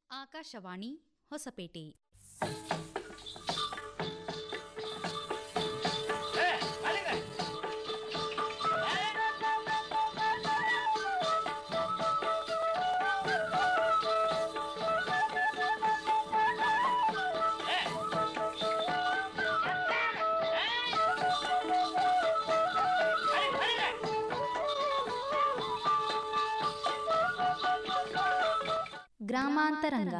ಆಕಾಶವಾಣಿ ಹೊಸಪೇಟೆ ಗ್ರಾಮಾಂತರಂಗ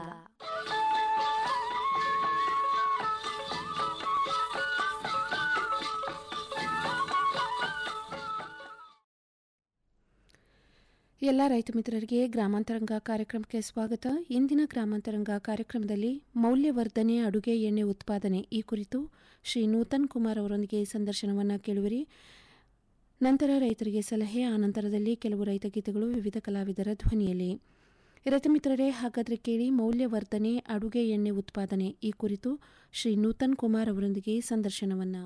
ಎಲ್ಲ ರೈತ ಮಿತ್ರರಿಗೆ ಗ್ರಾಮಾಂತರಂಗ ಕಾರ್ಯಕ್ರಮಕ್ಕೆ ಸ್ವಾಗತ ಇಂದಿನ ಗ್ರಾಮಾಂತರಂಗ ಕಾರ್ಯಕ್ರಮದಲ್ಲಿ ಮೌಲ್ಯವರ್ಧನೆ ಅಡುಗೆ ಎಣ್ಣೆ ಉತ್ಪಾದನೆ ಈ ಕುರಿತು ಶ್ರೀ ನೂತನ್ ಕುಮಾರ್ ಅವರೊಂದಿಗೆ ಸಂದರ್ಶನವನ್ನು ಕೇಳುವಿರಿ ನಂತರ ರೈತರಿಗೆ ಸಲಹೆ ಆನಂತರದಲ್ಲಿ ಕೆಲವು ರೈತ ಗೀತೆಗಳು ವಿವಿಧ ಕಲಾವಿದರ ಧ್ವನಿಯಲ್ಲಿ ರೈತ ಮಿತ್ರರೇ ಹಾಗಾದರೆ ಕೇಳಿ ಮೌಲ್ಯವರ್ಧನೆ ಅಡುಗೆ ಎಣ್ಣೆ ಉತ್ಪಾದನೆ ಈ ಕುರಿತು ಶ್ರೀ ನೂತನ್ ಕುಮಾರ್ ಅವರೊಂದಿಗೆ ಸಂದರ್ಶನವನ್ನು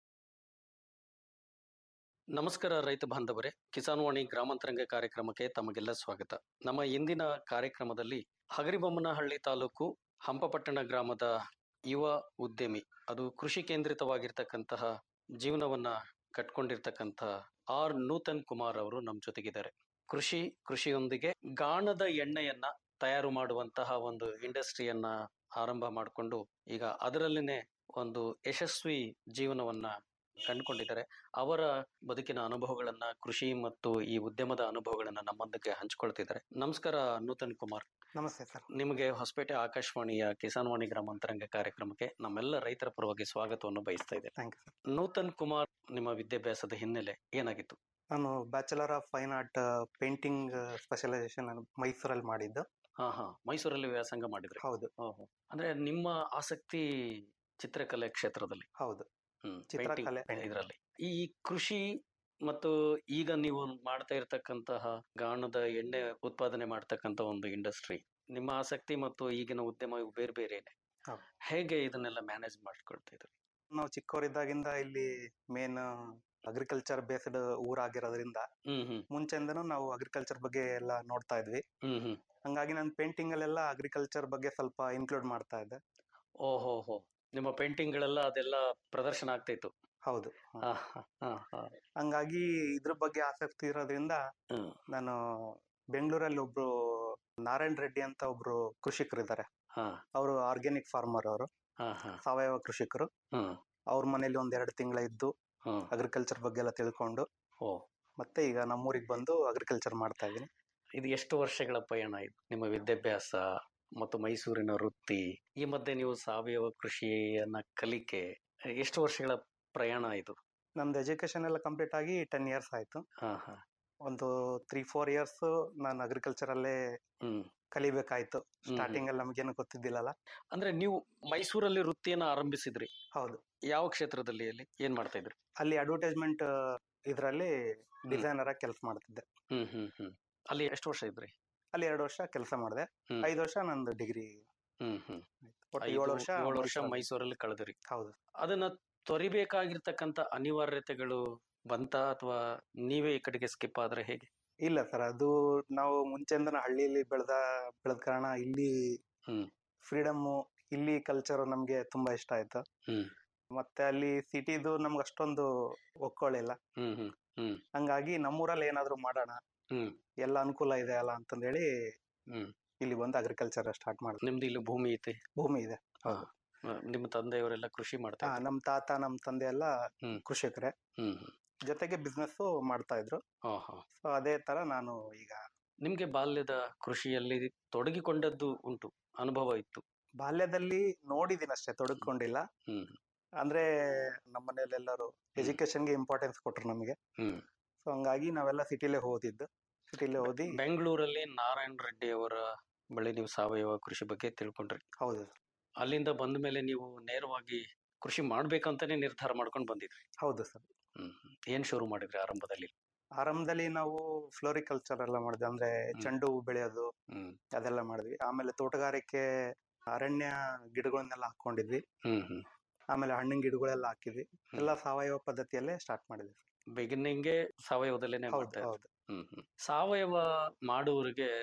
ನಮಸ್ಕಾರ ರೈತ ಬಾಂಧವರೇ ಕಿಸಾನ್ ವಾಣಿ ಗ್ರಾಮಾಂತರಂಗ ಕಾರ್ಯಕ್ರಮಕ್ಕೆ ತಮಗೆಲ್ಲ ಸ್ವಾಗತ ನಮ್ಮ ಇಂದಿನ ಕಾರ್ಯಕ್ರಮದಲ್ಲಿ ಹಗರಿಬೊಮ್ಮನಹಳ್ಳಿ ತಾಲೂಕು ಹಂಪಪಟ್ಟಣ ಗ್ರಾಮದ ಯುವ ಉದ್ಯಮಿ ಅದು ಕೃಷಿ ಕೇಂದ್ರಿತವಾಗಿರ್ತಕ್ಕಂತಹ ಜೀವನವನ್ನ ಕಟ್ಕೊಂಡಿರ್ತಕ್ಕಂಥ ಆರ್ ನೂತನ್ ಕುಮಾರ್ ಅವರು ನಮ್ಮ ಜೊತೆಗಿದ್ದಾರೆ ಕೃಷಿ ಕೃಷಿಯೊಂದಿಗೆ ಗಾಣದ ಎಣ್ಣೆಯನ್ನ ತಯಾರು ಮಾಡುವಂತಹ ಒಂದು ಇಂಡಸ್ಟ್ರಿಯನ್ನ ಆರಂಭ ಮಾಡಿಕೊಂಡು ಈಗ ಅದರಲ್ಲಿನೇ ಒಂದು ಯಶಸ್ವಿ ಜೀವನವನ್ನ ಕಂಡುಕೊಂಡಿದ್ದಾರೆ ಅವರ ಬದುಕಿನ ಅನುಭವಗಳನ್ನ ಕೃಷಿ ಮತ್ತು ಈ ಉದ್ಯಮದ ಅನುಭವಗಳನ್ನ ನಮ್ಮೊಂದಿಗೆ ಹಂಚಿಕೊಳ್ತಿದ್ದಾರೆ ನಮಸ್ಕಾರ ನೂತನ್ ಕುಮಾರ್ ನಮಸ್ತೆ ಸರ್ ನಿಮಗೆ ಹೊಸಪೇಟೆ ಆಕಾಶವಾಣಿಯ ಕಿಸಾನ್ ವಾಣಿ ಗ್ರಾಮಾಂತರಂಗ ಕಾರ್ಯಕ್ರಮಕ್ಕೆ ನಮ್ಮೆಲ್ಲ ರೈತರ ಪರವಾಗಿ ಸ್ವಾಗತವನ್ನು ಬಯಸ್ತಾ ಇದ್ದೇನೆ thank you sir Nutan Kumar ನಿಮ್ಮ ವಿದ್ಯಾಭ್ಯಾಸದ ಹಿನ್ನೆಲೆ ಏನಾಗಿತ್ತು ನಾನು bachelor of fine art painting specialisation ನಾನು ಮೈಸೂರಲ್ಲಿ ಮಾಡಿದ್ದು ಹಾ ಹಾ ಮೈಸೂರಲ್ಲಿ ವ್ಯಾಸಂಗ ಮಾಡಿದ್ರಿ ಹೌದು ಓಹೋ ಅಂದ್ರೆ ನಿಮ್ಮ ಆಸಕ್ತಿ ಚಿತ್ರಕಲೆ ಕ್ಷೇತ್ರದಲ್ಲಿ ಹೌದು ಹ್ಮ್ ಚಿತ್ರಕಲೆ, painting ಇದರಲ್ಲಿ ಈ ಕೃಷಿ ಮತ್ತು ಈಗ ನೀವು ಮಾಡ್ತಾ ಇರತಕ್ಕಂತಹ ಗಾಣದ ಎಣ್ಣೆ ಉತ್ಪಾದನೆ ಮಾಡ್ತಕ್ಕಂತ ಒಂದು ಇಂಡಸ್ಟ್ರಿ ನಿಮ್ಮ ಆಸಕ್ತಿ ಮತ್ತು ಈಗಿನ ಉದ್ಯಮ ಇವು ಬೇರೆ ಬೇರೆನೆ ಹೌದು. ಹೇಗೆ ಇದನ್ನೆಲ್ಲ ಮ್ಯಾನೇಜ್ ಮಾಡ್ಕೊಳ್ತಾ ಇದ್ರಿ ನಾವು ಚಿಕ್ಕವರಿದ್ದಾಗಿಂದ ಇಲ್ಲಿ ಮೇನ್ ಅಗ್ರಿಕಲ್ಚರ್ ಬೇಸ್ಡ್ ಊರಾಗಿರೋದ್ರಿಂದ ಹ್ಮ್ ಹ್ಮ್ ಮುಂಚೆಯಿಂದನೂ ನಾವು ಅಗ್ರಿಕಲ್ಚರ್ ಬಗ್ಗೆ ಎಲ್ಲ ನೋಡ್ತಾ ಇದ್ವಿ ಹ್ಮ್ ಹ್ಮ್ ಹಂಗಾಗಿ ನಾನು ಪೇಂಟಿಂಗ್ ಅಲ್ಲೆಲ್ಲ ಅಗ್ರಿಕಲ್ಚರ್ ಬಗ್ಗೆ ಸ್ವಲ್ಪ ಇನ್ಕ್ಲೂಡ್ ಮಾಡ್ತಾ ಇದ್ದೆ ಓಹೋ ಹೋ ನಿಮ್ಮ ಪೇಂಟಿಂಗ್ ಗಳೆಲ್ಲ ಅದೆಲ್ಲ ಪ್ರದರ್ಶನ ಆಗ್ತಾ ಇತ್ತು ಹೌದು ಹ್ಮ್. ಹಾ, ಹಾ, ಹಾ, ಹಾ. ಹಂಗಾಗಿ ಇದ್ರ ಬಗ್ಗೆ ಆಸಕ್ತಿ ಇರೋದ್ರಿಂದ ಹ್ಮ್. ನಾನು ಬೆಂಗಳೂರಲ್ಲಿ ಒಬ್ರು ನಾರಾಯಣ್ ರೆಡ್ಡಿ ಅಂತ ಒಬ್ರು ಕೃಷಿಕರಿದ್ದಾರೆ ಹಾ, ಅವರು ಆರ್ಗ್ಯಾನಿಕ್ ಫಾರ್ಮರ್ ಅವರು ಹಾ, ಹಾ. ಸಾವಯವ ಕೃಷಿಕರು ಹ್ಮ್, ಅವ್ರ ಮನೇಲಿ ಒಂದ್ ಎರಡು ತಿಂಗಳ ಇದ್ದು ಹ್ಮ್. ಅಗ್ರಿಕಲ್ಚರ್ ಬಗ್ಗೆ ಎಲ್ಲ ತಿಳ್ಕೊಂಡು ಓ ಮತ್ತೆ ಈಗ ನಮ್ಮೂರಿಗೆ ಬಂದು ಅಗ್ರಿಕಲ್ಚರ್ ಮಾಡ್ತಾ ಇದ್ದೀನಿ ಇದು ಎಷ್ಟು ವರ್ಷಗಳ ಪಯಣ ಇದು ನಿಮ್ಮ ವಿದ್ಯಾಭ್ಯಾಸ ಮತ್ತು ಮೈಸೂರಿನ ವೃತ್ತಿ ಈ ಮಧ್ಯೆ ನೀವು ಸಾವಯವ ಕೃಷಿಯನ್ನ ಕಲಿಕೆ ಎಷ್ಟು ವರ್ಷಗಳ ಪ್ರಯಾಣ ಇದು ನಮ್ದು ಎಜುಕೇಶನ್ ಎಲ್ಲ ಕಂಪ್ಲೀಟ್ ಆಗಿ ಟೆನ್ ಇಯರ್ಸ್ ಆಯ್ತು ಹಾ ಹಾ ಒಂದು ತ್ರೀ ಫೋರ್ ಇಯರ್ಸ್ ನಾನು ಅಗ್ರಿಕಲ್ಚರ್ ಅಲ್ಲೇ ಹ್ಮ್ ಕಲಿಬೇಕಾಯ್ತು ಹ್ಮ್. ಸ್ಟಾರ್ಟಿಂಗ್ ಅಲ್ಲಿ ನಮ್ಗೇನು ಗೊತ್ತಿದ್ದಿಲ್ಲಲ್ಲ ಅಂದ್ರೆ ನೀವು ಮೈಸೂರಲ್ಲಿ ವೃತ್ತಿಯನ್ನ ಆರಂಭಿಸಿದ್ರಿ ಹೌದು ಯಾವ ಕ್ಷೇತ್ರದಲ್ಲಿ ಅಲ್ಲಿ ಏನ್ ಮಾಡ್ತಾ ಇದ್ರಿ ಅಲ್ಲಿ ಅಡ್ವರ್ಟೈಸ್ಮೆಂಟ್ ಇದರಲ್ಲಿ ಡಿಸೈನರ್ ಆಗಿ ಕೆಲಸ ಮಾಡ್ತಿದ್ದೆ ಹ್ಮ್ ಹ್ಮ್ ಹ್ಮ್ ಅಲ್ಲಿ ಎಷ್ಟು ವರ್ಷ ಇದ್ರಿ ಅಲ್ಲಿ ಎರಡು ವರ್ಷ ಕೆಲಸ ಮಾಡಿದೆ ಹ್ಮ್. ಐದು ವರ್ಷ ನಂದು ಡಿಗ್ರಿ ಹ್ಮ್ ಹ್ಮ್ ಒಟ್ಟು ಐದು- ಏಳು ವರ್ಷ ಏಳು ವರ್ಷ ಮೈಸೂರಲ್ಲಿ. ಮೈಸೂರಲ್ಲಿ ಕಳೆದ್ರಿ ಹೌದು ಅದನ್ನ ತೊರಿಬೇಕಾಗಿರ್ತಕ್ಕಂಥ ಅನಿವಾರ್ಯತೆಗಳು ಬಂತ ಅಥವಾ ನೀವೇ ಈ ಕಡೆಗೆ ಸ್ಕಿಪ್ ಆದ್ರೆ ಹೇಗೆ ಇಲ್ಲ ಸರ್ ಅದು ನಾವು ಮುಂಚೆಯಿಂದ ಹಳ್ಳಿಯಲ್ಲಿ ಬೆಳೆದ ಬೆಳೆದ ಕಾರಣ ಇಲ್ಲಿ ಹ್ಮ್. ಫ್ರೀಡಮ್ ಇಲ್ಲಿ ಕಲ್ಚರ್ ನಮ್ಗೆ ತುಂಬಾ ಇಷ್ಟ ಆಯ್ತು ಹ್ಮ್. ಮತ್ತೆ ಅಲ್ಲಿ ಸಿಟಿದು ನಮ್ಗೆ ಅಷ್ಟೊಂದು ಒಕ್ಕೊಳ್ಳಿಲ್ಲ ಹ್ಮ್ ಹ್ಮ್ ಹ್ಮ್ ಹಂಗಾಗಿ ನಮ್ಮೂರಲ್ಲಿ ಏನಾದ್ರು ಮಾಡೋಣ ಹ್ಮ್. ಎಲ್ಲ ಅನುಕೂಲ ಇದೆ ಅಲ್ಲ ಅಂತಂದೇಳಿ ಹ್ಮ್ ಇಲ್ಲಿ ಬಂದು ಅಗ್ರಿಕಲ್ಚರ್ ಸ್ಟಾರ್ಟ್ ಮಾಡಿದ್ವಿ ನಿಮ್ದು ಇಲ್ಲಿ ಭೂಮಿ ಐತೆ ಭೂಮಿ ಇದೆ ಆ, ನಿಮ್ಮ ತಂದೆಯವರೆಲ್ಲ ಕೃಷಿ ಮಾಡ್ತಾ ಹಾ ಇದ್ರು. ನಮ್ ತಾತ ನಮ್ ತಂದೆ ಎಲ್ಲ ಹ್ಮ್. ಕೃಷಿಕರೇ ಹ್ಮ್ ಹ್ಮ್. ಜೊತೆಗೆ ಬಿಸ್ನೆಸ್ ಮಾಡ್ತಾ ಇದ್ರು ಹಾ, ಹಾ. ಸೊ ಅದೇ ತರ ನಾನು ಈಗ ನಿಮ್ಗೆ ಬಾಲ್ಯದ ಕೃಷಿಯಲ್ಲಿ ತೊಡಗಿಕೊಂಡದ್ದು ಉಂಟು ಅನುಭವ ಇತ್ತು ಬಾಲ್ಯದಲ್ಲಿ ನೋಡಿದೀನಿ ಅಷ್ಟೇ ತೊಡಗಿಕೊಂಡಿಲ್ಲ ಹ್ಮ್ ಅಂದ್ರೆ ನಮ್ಮ ಮನೇಲಿ ಎಲ್ಲರೂ ಎಜುಕೇಶನ್ಗೆ ಇಂಪಾರ್ಟೆನ್ಸ್ ಕೊಟ್ರು ನಮಗೆ ಹ್ಮ್ ಸೊ ಹಂಗಾಗಿ ನಾವೆಲ್ಲ ಸಿಟಿಲೇ ಓದಿದ್ದು ಸಿಟಿಲೇ ಓದಿ ಬೆಂಗಳೂರಲ್ಲಿ ನಾರಾಯಣ ರೆಡ್ಡಿ ಅವರ ಬಳಿ ನೀವು ಸಾವಯವ ಕೃಷಿ ಬಗ್ಗೆ ತಿಳ್ಕೊಂಡ್ರಿ ಹೌದು ಅಲ್ಲಿಂದ ಬಂದ ಮೇಲೆ ನೀವು ನೇರವಾಗಿ ಕೃಷಿ ಮಾಡ್ಬೇಕಂತಾನೆ ನಿರ್ಧಾರ ಮಾಡ್ಕೊಂಡು ಬಂದಿದ್ರಿ ಹೌದು ಸರ್ ಹ್ಮ್ ಹ್ಮ್. ಏನ್ ಶುರು ಮಾಡಿದ್ರಿ ಆರಂಭದಲ್ಲಿ ಆರಂಭದಲ್ಲಿ ನಾವು ಫ್ಲೋರಿಕಲ್ಚರ್ ಎಲ್ಲ ಮಾಡಿದ್ವಿ ಅಂದ್ರೆ ಹ್ಮ್. ಚೆಂಡು ಹೂ ಬೆಳೆಯೋದು ಹ್ಮ್ ಅದೆಲ್ಲ ಮಾಡಿದ್ವಿ ಆಮೇಲೆ ತೋಟಗಾರಿಕೆ ಅರಣ್ಯ ಗಿಡಗಳನ್ನೆಲ್ಲ ಹಾಕೊಂಡಿದ್ವಿ ಹ್ಮ್ ಹ್ಮ್ ಆಮೇಲೆ ಹಣ್ಣಿನ ಗಿಡಗಳೆಲ್ಲ ಹಾಕಿದ್ವಿ ಎಲ್ಲ ಸಾವಯವ ಪದ್ಧತಿಯಲ್ಲೇ ಸ್ಟಾರ್ಟ್ ಮಾಡಿದ್ವಿ ಬಿಗಿನಿಂಗ್ಗೆ ಸಾವಯವದಲ್ಲೇನೆ ಹೌದು ಮಾಡ್ತಾ ಇದ್ರಿ. ಹೌದು ಹ್ಮ್ ಹ್ಮ್. ಸಾವಯವ ಮಾಡುವವರಿಗೆ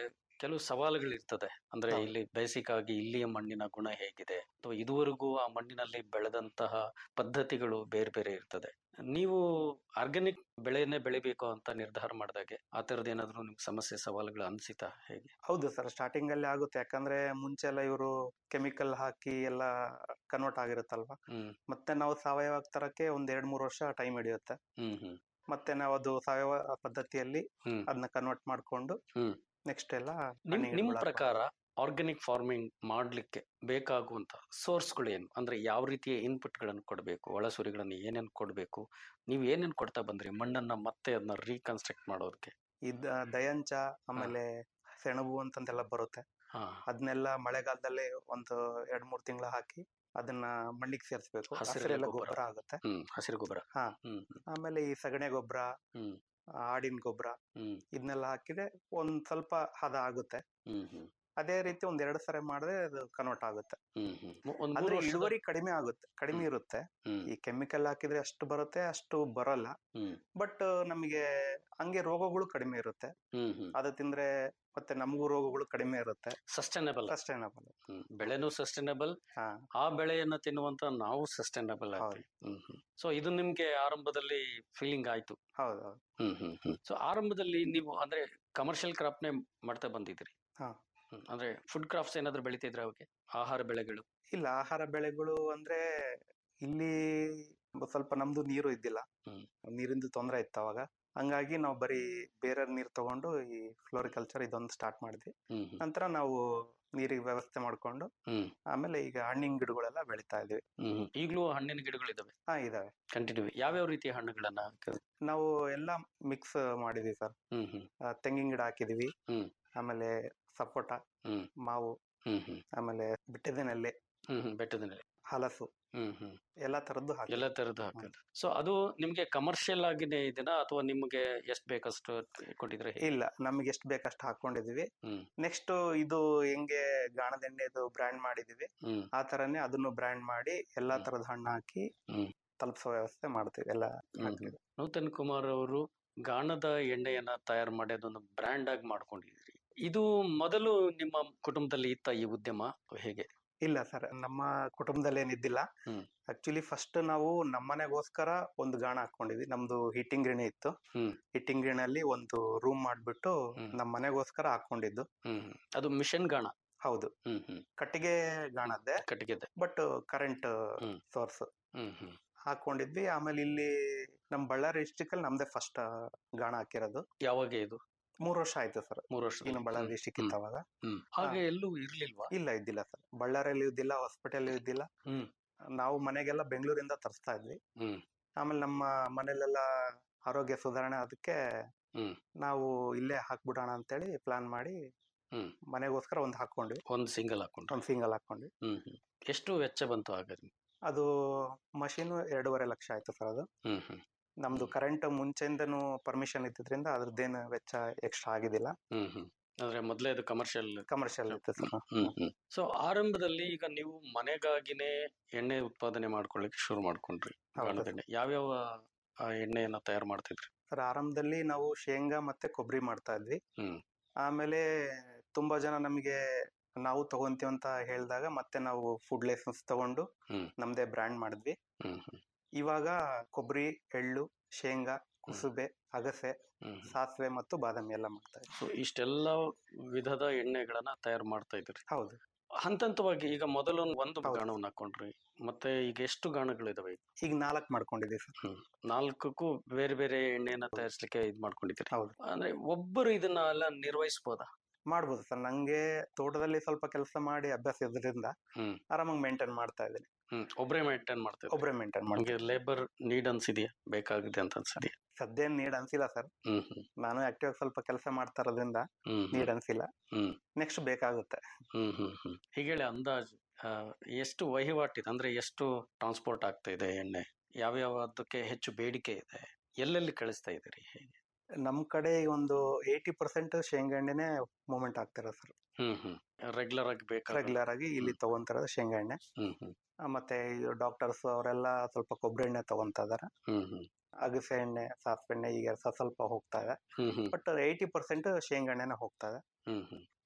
ಕೆಲವು ಸವಾಲುಗಳಿರ್ತದೆ ಅಂದ್ರೆ ಹೌದು. ಇಲ್ಲಿ ಬೇಸಿಕ್ ಆಗಿ ಇಲ್ಲಿಯ ಮಣ್ಣಿನ ಗುಣ ಹೇಗಿದೆ ಅಥವಾ ಇದುವರೆಗೂ ಆ ಮಣ್ಣಿನಲ್ಲಿ ಬೆಳೆದಂತಹ ಪದ್ಧತಿಗಳು ಬೇರೆ ಬೇರೆ ಇರ್ತದೆ ನೀವು ಆರ್ಗ್ಯಾನಿಕ್ ಬೆಳೆಯನ್ನೇ ಬೆಳಿಬೇಕು ಅಂತ ನಿರ್ಧಾರ ಮಾಡಿದಾಗೆ ಆ ತರದ್ ಏನಾದ್ರು ನಿಮ್ಗೆ ಸಮಸ್ಯೆ ಸವಾಲುಗಳು ಅನ್ಸಿತಾ ಹೇಗೆ ಹೌದು ಸರ್ ಸ್ಟಾರ್ಟಿಂಗ್ ಅಲ್ಲಿ ಆಗುತ್ತೆ ಯಾಕಂದ್ರೆ ಮುಂಚೆ ಎಲ್ಲ ಇವರು ಕೆಮಿಕಲ್ ಹಾಕಿ ಎಲ್ಲ ಕನ್ವರ್ಟ್ ಆಗಿರುತ್ತಲ್ವಾ ಹ್ಮ್ ಮತ್ತೆ ನಾವು ಸಾವಯವ ತರಕ್ಕೆ ಒಂದ್ ಎರಡ್ ಮೂರು ವರ್ಷ ಟೈಮ್ ಹಿಡಿಯುತ್ತೆ ಹ್ಮ್ ಹ್ಮ್ ಮತ್ತೆ ನಾವು ಅದು ಸಾವಯವ ಪದ್ಧತಿಯಲ್ಲಿ ಹ್ಮ್. ಅದನ್ನ ಕನ್ವರ್ಟ್ ಮಾಡ್ಕೊಂಡು ಹ್ಮ್. ನೆಕ್ಸ್ಟ್ ಎಲ್ಲ ನಿಮ್ ಹನಿ ನಿಮ್ ಗಿಡಗಳು ಪ್ರಕಾರ ಆರ್ಗ್ಯಾನಿಕ್ ಫಾರ್ಮಿಂಗ್ ಮಾಡ್ಲಿಕ್ಕೆ ಬೇಕಾಗುವಂತ ಸೋರ್ಸ್ಗಳು ಏನು ಅಂದ್ರೆ ಯಾವ ರೀತಿಯ ಇನ್ಪುಟ್ ಗಳನ್ನು ಕೊಡಬೇಕು ಒಳಸುರಿಗಳನ್ನು ಏನೇನ್ ಕೊಡಬೇಕು ನೀವು ಏನೇನ್ ಕೊಡ್ತಾ ಬಂದ್ರಿ ಮಣ್ಣನ್ನ ಮತ್ತೆ ಅದನ್ನ ರೀಕನ್ಸ್ಟ್ರಕ್ಟ್ ಮಾಡೋದಕ್ಕೆ ಇದ್ ದಯಂಚ ಆಮೇಲೆ ಸೆಣಬು ಅಂತಂದೆಲ್ಲ ಬರುತ್ತೆ ಹಾ ಅದನ್ನೆಲ್ಲ ಮಳೆಗಾಲದಲ್ಲಿ ಒಂದು ಎರಡ್ ಮೂರ್ ತಿಂಗಳ ಹಾಕಿ ಅದನ್ನ ಮಣ್ಣಿಗೆ ಸೇರಿಸ್ಬೇಕು ಹಸಿರೆಲೆ ಹಸಿರೆಲ್ಲ ಗೊಬ್ಬರ. ಗೊಬ್ಬರ ಆಗುತ್ತೆ ಹ್ಮ್ ಹಸಿರು ಗೊಬ್ಬರ ಹಾ. ಹ್ಮ್ ಹ್ಮ್, ಆಮೇಲೆ ಈ ಸಗಣಿ ಗೊಬ್ಬರ ಹ್ಮ್ ಆಡಿನ ಗೊಬ್ಬರ ಹ್ಮ್ ಇದನ್ನೆಲ್ಲ ಹಾಕಿದ್ರೆ ಒಂದ್ ಸ್ವಲ್ಪ ಹದ ಆಗುತ್ತೆ ಹ್ಮ್ ಹ್ಮ್ ಅದೇ ರೀತಿ ಒಂದ್ ಎರಡು ಸರಿ ಮಾಡಿದ್ರೆ ಅದು ಕನ್ವರ್ಟ್ ಆಗುತ್ತೆ ಹ್ಮ್ ಹ್ಮ್ ಮು- ಒಂದ್ ಅಂದ್ರೆ ಮೂರು ವರ್ಷದ ಇಳುವರಿ ಕಡಿಮೆ ಆಗುತ್ತೆ ಕಡಿಮೆ ಹ್ಮ್. ಇರುತ್ತೆ ಹ್ಮ್ ಈ ಕೆಮಿಕಲ್ ಹಾಕಿದ್ರೆ ಅಷ್ಟು ಬರುತ್ತೆ ಅಷ್ಟು ಬರಲ್ಲ ಹ್ಮ್ ಬಟ್ ನಮಗೆ ಹಂಗೆ ರೋಗಗಳು ಕಡಿಮೆ ಇರುತ್ತೆ ಹ್ಮ್ ಹ್ಮ್ ಅದು ತಿಂದ್ರೆ ಮತ್ತೆ ನಮಗೂ ರೋಗಗಳು ಕಡಿಮೆ ಇರುತ್ತೆ ಸಸ್ಟೈನಬಲ್ ಸಸ್ಟೈನಬಲ್ ಹ್ಮ್ ಬೆಳೆನೂ ಸಸ್ಟೈನಬಲ್ ಹಾ ಆ ಬೆಳೆಯನ್ನ ತಿನ್ನುವಂತ ನಾವು ಸಸ್ಟೈನಬಲ್ ಆಗ್ತೀವಿ ಹ್ಮ್ ಹ್ಮ್ ಸೊ ಇದು ನಿಮ್ಗೆ ಆರಂಭದಲ್ಲಿ ಫೀಲಿಂಗ್ ಆಯ್ತು ಹೌದು ಹೌದು ಹ್ಮ್ ಹ್ಮ್ ಹ್ಮ್ ಸೊ ಆರಂಭದಲ್ಲಿ ನೀವು ಅಂದ್ರೆ ಕಮರ್ಷಿಯಲ್ ಕ್ರಾಪ್ನೇ ಮಾಡ್ತಾ ಬಂದಿದ್ರಿ ಹಾ. ಹ್ಮ್. ಅಂದ್ರೆ ಫುಡ್ ಕ್ರಾಫ್ಟ್ಸ್ ಏನಾದ್ರು ಬೆಳಿತಿದ್ರ ಅವಾಗ ಆಹಾರ ಬೆಳೆಗಳು ಇಲ್ಲ ಆಹಾರ ಬೆಳೆಗಳು ಅಂದ್ರೆ ಇಲ್ಲಿ ಸ್ವಲ್ಪ ನಮ್ದು ನೀರು ಇದ್ದಿಲ್ಲ ಹ್ಮ್. ನೀರಿಂದು ತೊಂದರೆ ಇತ್ತು ಅವಾಗ ಹಂಗಾಗಿ ನಾವು ಬರೀ ಬೇರೆ ನೀರ್ ತಗೊಂಡು ಈ ಫ್ಲೋರಿಕಲ್ಚರ್ ಇದೊಂದು ಸ್ಟಾರ್ಟ್ ಮಾಡಿದ್ವಿ ಹ್ಮ್ ಹ್ಮ್ ನಂತರ ನಾವು ನೀರಿಗೆ ವ್ಯವಸ್ಥೆ ಮಾಡ್ಕೊಂಡು ಹ್ಮ್ ಆಮೇಲೆ ಈಗ ಹಣ್ಣಿನ ಗಿಡಗಳೆಲ್ಲ ಬೆಳಿತಾ ಇದೀವಿ ಹ್ಮ್ ಹ್ಮ್. ಈಗ್ಲೂ ಹಣ್ಣಿನ ಗಿಡಗಳಿದಾವೆ ಹಾ ಇದಾವೆ ಕಂಟಿನ್ಯೂ ಯಾವ್ಯಾವ ರೀತಿಯ ಹಣ್ಣುಗಳನ್ನ ಹಾಕಿದ್ರಿ? ನಾವು ಎಲ್ಲ ಮಿಕ್ಸ್ ಮಾಡಿದೀವಿ ಸರ್ ಹ್ಮ್ ಹ್ಮ್ ತೆಂಗಿನ ಗಿಡ ಹಾಕಿದೀವಿ ಹ್ಮ್. ಆಮೇಲೆ ಸಪೋಟ ಹ್ಮ್. ಮಾವು ಹ್ಮ್ ಹ್ಮ್ ಆಮೇಲೆ ಬಿಟ್ಟದೆನೆಲ್ಲೆ ಹ್ಮ್ ಹ್ಮ್ ಬೆಟ್ಟದ ನೆಲೆ ಹಲಸು ಹ್ಮ್ ಹ್ಮ್ ಎಲ್ಲಾ ತರದ್ದು ಹಾಕಿ ಎಲ್ಲ ತರದ್ದು ಹಾಕೋದು ಸೊ ಅದು ನಿಮ್ಗೆ ಕಮರ್ಷಿಯಲ್ ಆಗಿನೇ ಇದೆನಾ ಅಥವಾ ನಿಮ್ಗೆ ಎಷ್ಟ್ ಬೇಕಷ್ಟು ಕೊಟ್ಟಿದ್ರೆ ಹೇಗೆ? ಇಲ್ಲ ನಮ್ಗೆ ಎಷ್ಟು ಬೇಕಷ್ಟು ಹಾಕೊಂಡಿದೀವಿ ಹ್ಮ್. ನೆಕ್ಸ್ಟ್ ಇದು ಹೆಂಗೆ ಗಾಣದ ಎಣ್ಣೆದು ಬ್ರ್ಯಾಂಡ್ ಮಾಡಿದೀವಿ ಹ್ಮ್ ಆ ತರನೇ ಅದನ್ನು ಬ್ರ್ಯಾಂಡ್ ಮಾಡಿ ಎಲ್ಲಾ ಹ್ಮ್. ತರದ ಹಣ್ಣು ಹಾಕಿ ಹ್ಮ್. ತಲುಪಿಸೋ ವ್ಯವಸ್ಥೆ ಮಾಡ್ತೀವಿ ಎಲ್ಲ ಹ್ಮ್ ಹಾಕಿ ಹ್ಮ್. ನೂತನ್ ಕುಮಾರ್ ಅವರು ಗಾಣದ ಎಣ್ಣೆಯನ್ನ ತಯಾರು ಮಾಡಿ ಅದೊಂದು ಬ್ರ್ಯಾಂಡ್ ಆಗಿ ಮಾಡ್ಕೊಂಡಿದ್ರಿ ಇದು ಮೊದಲು ನಿಮ್ಮ ಕುಟುಂಬದಲ್ಲಿ ಇತ್ತ ಈ ಉದ್ಯಮ ಹೇಗೆ ಇಲ್ಲ ಸರ್ ನಮ್ಮ ಕುಟುಂಬದಲ್ಲಿ ಏನಿದ್ದಿಲ್ಲ ಹ್ಮ್. ಆಕ್ಚುಲಿ ಫಸ್ಟ್ ನಾವು ನಮ್ಮನೆಗೋಸ್ಕರ ಒಂದು ಗಾಣ ಹಾಕೊಂಡಿದ್ವಿ ನಮ್ದು ಹಿಟ್ಟಿಂಗ್ ಗಿರಣಿ ಇತ್ತು ಹ್ಮ್. ಹಿಟ್ಟಿಂಗ್ ಗಿರಣಿಯಲ್ಲಿ ಒಂದು ರೂಮ್ ಮಾಡ್ಬಿಟ್ಟು ಹ್ಮ್. ನಮ್ಮ ಮನೆಗೋಸ್ಕರ ಹಾಕೊಂಡಿದ್ದು ಹ್ಮ್ ಹ್ಮ್. ಅದು ಮಿಷನ್ ಗಾಣ ಹೌದು ಹ್ಮ್ ಹ್ಮ್ ಕಟ್ಟಿಗೆ ಗಾಣದ್ದೆ ಕಟ್ಟಿಗೆದೆ but current hmm. Source hmm hmm ಹಾಕೊಂಡಿದ್ವಿ ಆಮೇಲೆ ಇಲ್ಲಿ ನಮ್ ಬಳ್ಳಾರಿ ಡಿಸ್ಟಿಕ್ ಅಲ್ಲಿ ನಮ್ದೇ ಫಸ್ಟ್ ಗಾಣ ಹಾಕಿರೋದು ಯಾವಾಗ ಇದು ಮೂರ್ ವರ್ಷ ಆಯ್ತು ಸರ್ ಮೂರು ವರ್ಷ ಇನ್ನು ಬಳ್ಳಾರಿ ಡಿಸ್ಟಿಕ್ ಇತ್ತು ಅವಾಗ ಹ್ಮ್ ಹಾಗೆ ಎಲ್ಲೂ ಇರ್ಲಿಲ್ವಾ ಇಲ್ಲ ಇದ್ದಿಲ್ಲ ಸರ್ ಬಳ್ಳಾರಿಯಲ್ಲಿ ಇದ್ದಿಲ್ಲ ಹಾಸ್ಪಿಟಲ್ ಇದ್ದಿಲ್ಲ ಹ್ಮ್. ನಾವು ಮನೆಗೆಲ್ಲ ಬೆಂಗಳೂರಿಂದ ತರಿಸ್ತಾ ಇದ್ವಿ ಹ್ಮ್. ಆಮೇಲೆ ನಮ್ಮ ಮನೇಲೆಲ್ಲ ಆರೋಗ್ಯ ಸುಧಾರಣೆ ಅದಕ್ಕೆ ಹ್ಮ್. ನಾವು ಇಲ್ಲೇ ಹಾಕ್ಬಿಡೋಣ ಅಂತೇಳಿ ಪ್ಲಾನ್ ಮಾಡಿ ಹ್ಮ್. ಮನೆಗೋಸ್ಕರ ಒಂದು ಹಾಕೊಂಡ್ವಿ ಒಂದ್ ಸಿಂಗಲ್ ಹಾಕೊಂಡ್ರೆ ಒಂದು ಸಿಂಗಲ್ ಹಾಕೊಂಡ್ವಿ ಹ್ಮ್ ಹ್ಮ್ ಎಷ್ಟು ವೆಚ್ಚ ಬಂತು ಹಾಗಾದ್ರೆ ಅದು ಮಷೀನು ಎರಡೂವರೆ ಲಕ್ಷ ಆಯ್ತು ಸರ್ ಅದು ಹ್ಮ್ ಹ್ಮ್ ನಮ್ದು ಕರೆಂಟ್ ಮುಂಚೆಯಿಂದನೂ ಪರ್ಮಿಷನ್ ಇದ್ದಿದ್ರಿಂದ ಅದ್ರದ್ದೇನು ವೆಚ್ಚ ಎಕ್ಸ್ಟ್ರಾ ಆಗಿದ್ದಿಲ್ಲ ಹ್ಮ್ ಹ್ಮ್ ಅಂದ್ರೆ ಮೊದ್ಲೇ ಅದು ಕಮರ್ಷಿಯಲ್ ಕಮರ್ಷಿಯಲ್ ಇತ್ತು ಸರ್ ಹ್ಮ್ ಹ್ಮ್ ಸೊ ಆರಂಭದಲ್ಲಿ ಈಗ ನೀವು ಮನೆಗಾಗಿನೇ ಎಣ್ಣೆ ಉತ್ಪಾದನೆ ಮಾಡ್ಕೊಳ್ಳಿಕ್ಕೆ ಶುರು ಮಾಡ್ಕೊಂಡ್ರಿ ಹೌದು ಗಾಣದ ಎಣ್ಣೆ ಯಾವ್ಯಾವ ಆ, ಎಣ್ಣೆಯನ್ನ ತಯಾರು ಮಾಡ್ತಿದ್ರಿ ಸರ್ ಆರಂಭದಲ್ಲಿ ನಾವು ಶೇಂಗಾ ಮತ್ತೆ ಕೊಬ್ಬರಿ ಮಾಡ್ತಾ ಇದ್ವಿ ಹ್ಮ್. ಆಮೇಲೆ ತುಂಬಾ ಜನ ನಮಗೆ ನಾವು ತಗೊಂತೀವಿ ಅಂತ ಹೇಳಿದಾಗ ಮತ್ತೆ ನಾವು ಫುಡ್ ಲೈಸೆನ್ಸ್ ತಗೊಂಡು ಹ್ಮ್. ನಮ್ದೇ ಬ್ರ್ಯಾಂಡ್ ಮಾಡಿದ್ವಿ ಹ್ಮ್ ಹ್ಮ್ ಇವಾಗ ಕೊಬ್ಬರಿ ಎಳ್ಳು ಶೇಂಗಾ ಕುಸುಬೆ ಅಗಸೆ ಹ್ಮ್ ಹ್ಮ್. ಸಾಸಿವೆ ಮತ್ತು ಬಾದಾಮಿ ಎಲ್ಲ ಮಾಡ್ತಾ ಇದ್ವಿ ಸೊ ಇಷ್ಟೆಲ್ಲ ವಿಧದ ಎಣ್ಣೆಗಳನ್ನ ತಯಾರು ಮಾಡ್ತಾ ಇದ್ರಿ ಹೌದು ಹಂತ ಹಂತವಾಗಿ ಈಗ ಮೊದಲು ಒಂದು ಹೌದು. ಗಾಣವನ್ನ ಹಾಕೊಂಡ್ರಿ ಮತ್ತೆ ಈಗ ಎಷ್ಟು ಗಾಣಗಳಿದಾವೆ ಈಗ? ಈಗ ನಾಲ್ಕು ಮಾಡ್ಕೊಂಡಿದ್ದೀವಿ ಸರ್ ನಾಲ್ಕಕ್ಕೂ ಬೇರೆ ಬೇರೆ ಎಣ್ಣೆಯನ್ನ ತಯಾರಿಸ್ಲಿಕ್ಕೆ ಇದ್ ಮಾಡ್ಕೊಂಡಿದ್ದೀರಿ ಹೌದು ಅಂದ್ರೆ ಒಬ್ಬರು ಇದನ್ನ ಎಲ್ಲ ನಿರ್ವಹಿಸಬಹುದಾ ಮಾಡ್ಬೋದು ಸರ್ ನಂಗೆ ತೋಟದಲ್ಲಿ ಸ್ವಲ್ಪ ಕೆಲಸ ಮಾಡಿ ಅಭ್ಯಾಸ ಇದ್ರಿಂದ ಹ್ಮ್. ಆರಾಮಾಗಿ ಮೇಂಟೈನ್ ಮಾಡ್ತಾ ಇದ್ದೀನಿ ಹ್ಮ್ ಒಬ್ಬರೇ ಮೇಂಟೈನ್ ಮಾಡ್ತೀರಿ ಒಬ್ಬರೇ ಮೇಂಟೈನ್ ಮಾಡ್ತೀನಿ ನಮ್ಗೆ ಲೇಬರ್ ನೀಡ್ ಅನ್ಸಿದ್ಯಾ ಬೇಕಾಗಿದೆ ಅಂತ ಅನ್ಸಿದ್ಯಾ ಸದ್ಯ ನೀಡ್ ಅನ್ಸಿಲ್ಲ ಸರ್ ಹ್ಮ್ ಹ್ಮ್ ನಾನು ಆಕ್ಟಿವ್ ಆಗಿ ಸ್ವಲ್ಪ ಕೆಲಸ ಮಾಡ್ತಾ ಇರೋದ್ರಿಂದ ಹ್ಮ್ ಹ್ಮ್ ನೀಡ್ ಅನ್ಸಿಲ್ಲ ಹ್ಮ್. ನೆಕ್ಸ್ಟ್ ಬೇಕಾಗುತ್ತೆ ಹ್ಮ್ ಹ್ಮ್ ಹ್ಮ್ ಹೀಗೇಳಿ ಅಂದಾಜು ಆ, ಎಷ್ಟು ವಹಿವಾಟಿದೆ ಅಂದ್ರೆ ಎಷ್ಟು ಟ್ರಾನ್ಸ್ಪೋರ್ಟ್ ಆಗ್ತಾ ಇದೆ ಎಣ್ಣೆ ಯಾವ್ಯಾವದಕ್ಕೆ ಹೆಚ್ಚು ಬೇಡಿಕೆ ಇದೆ ಎಲ್ಲೆಲ್ಲಿ ಕಳಿಸ್ತಾ ಇದ್ದೀರಿ ಹೇಗೆ ನಮ್ ಕಡೆ ಒಂದು ಏಯ್ಟಿ ಪರ್ಸೆಂಟ್ ಶೇಂಗಾ ಎಣ್ಣೆನೆ ಮೂವ್ಮೆಂಟ್ ಆಗ್ತಿರ ಸರ್ ಹ್ಮ್ ಹ್ಮ್ ರೆಗ್ಯುಲರ್ ಆಗಿ ಬೇಕಾದ ರೆಗ್ಯುಲರ್ ಆಗಿ ಇಲ್ಲಿ ತಗೊಂತಿರೋದು ಶೇಂಗಾ ಎಣ್ಣೆ ಹ್ಮ್ ಹ್ಮ್ ಆ, ಮತ್ತೆ ಡಾಕ್ಟರ್ಸ್ ಅವರೆಲ್ಲ ಸ್ವಲ್ಪ ಕೊಬ್ಬರಿ ಎಣ್ಣೆ ತಗೊಂತ ಇದಾರೆ ಹ್ಮ್ ಹ್ಮ್ ಅಗಸೆ ಎಣ್ಣೆ ಸಾಸಿವೆ ಎಣ್ಣೆ ಈಗ ಸ- ಸ್ವಲ್ಪ ಹೋಗ್ತಾ ಇದೆ hmm hmm but eighty percent ಶೇಂಗಾ ಎಣ್ಣೆನೆ ಹೋಗ್ತಾ ಇದೆ ಹ್ಮ್ ಹ್ಮ್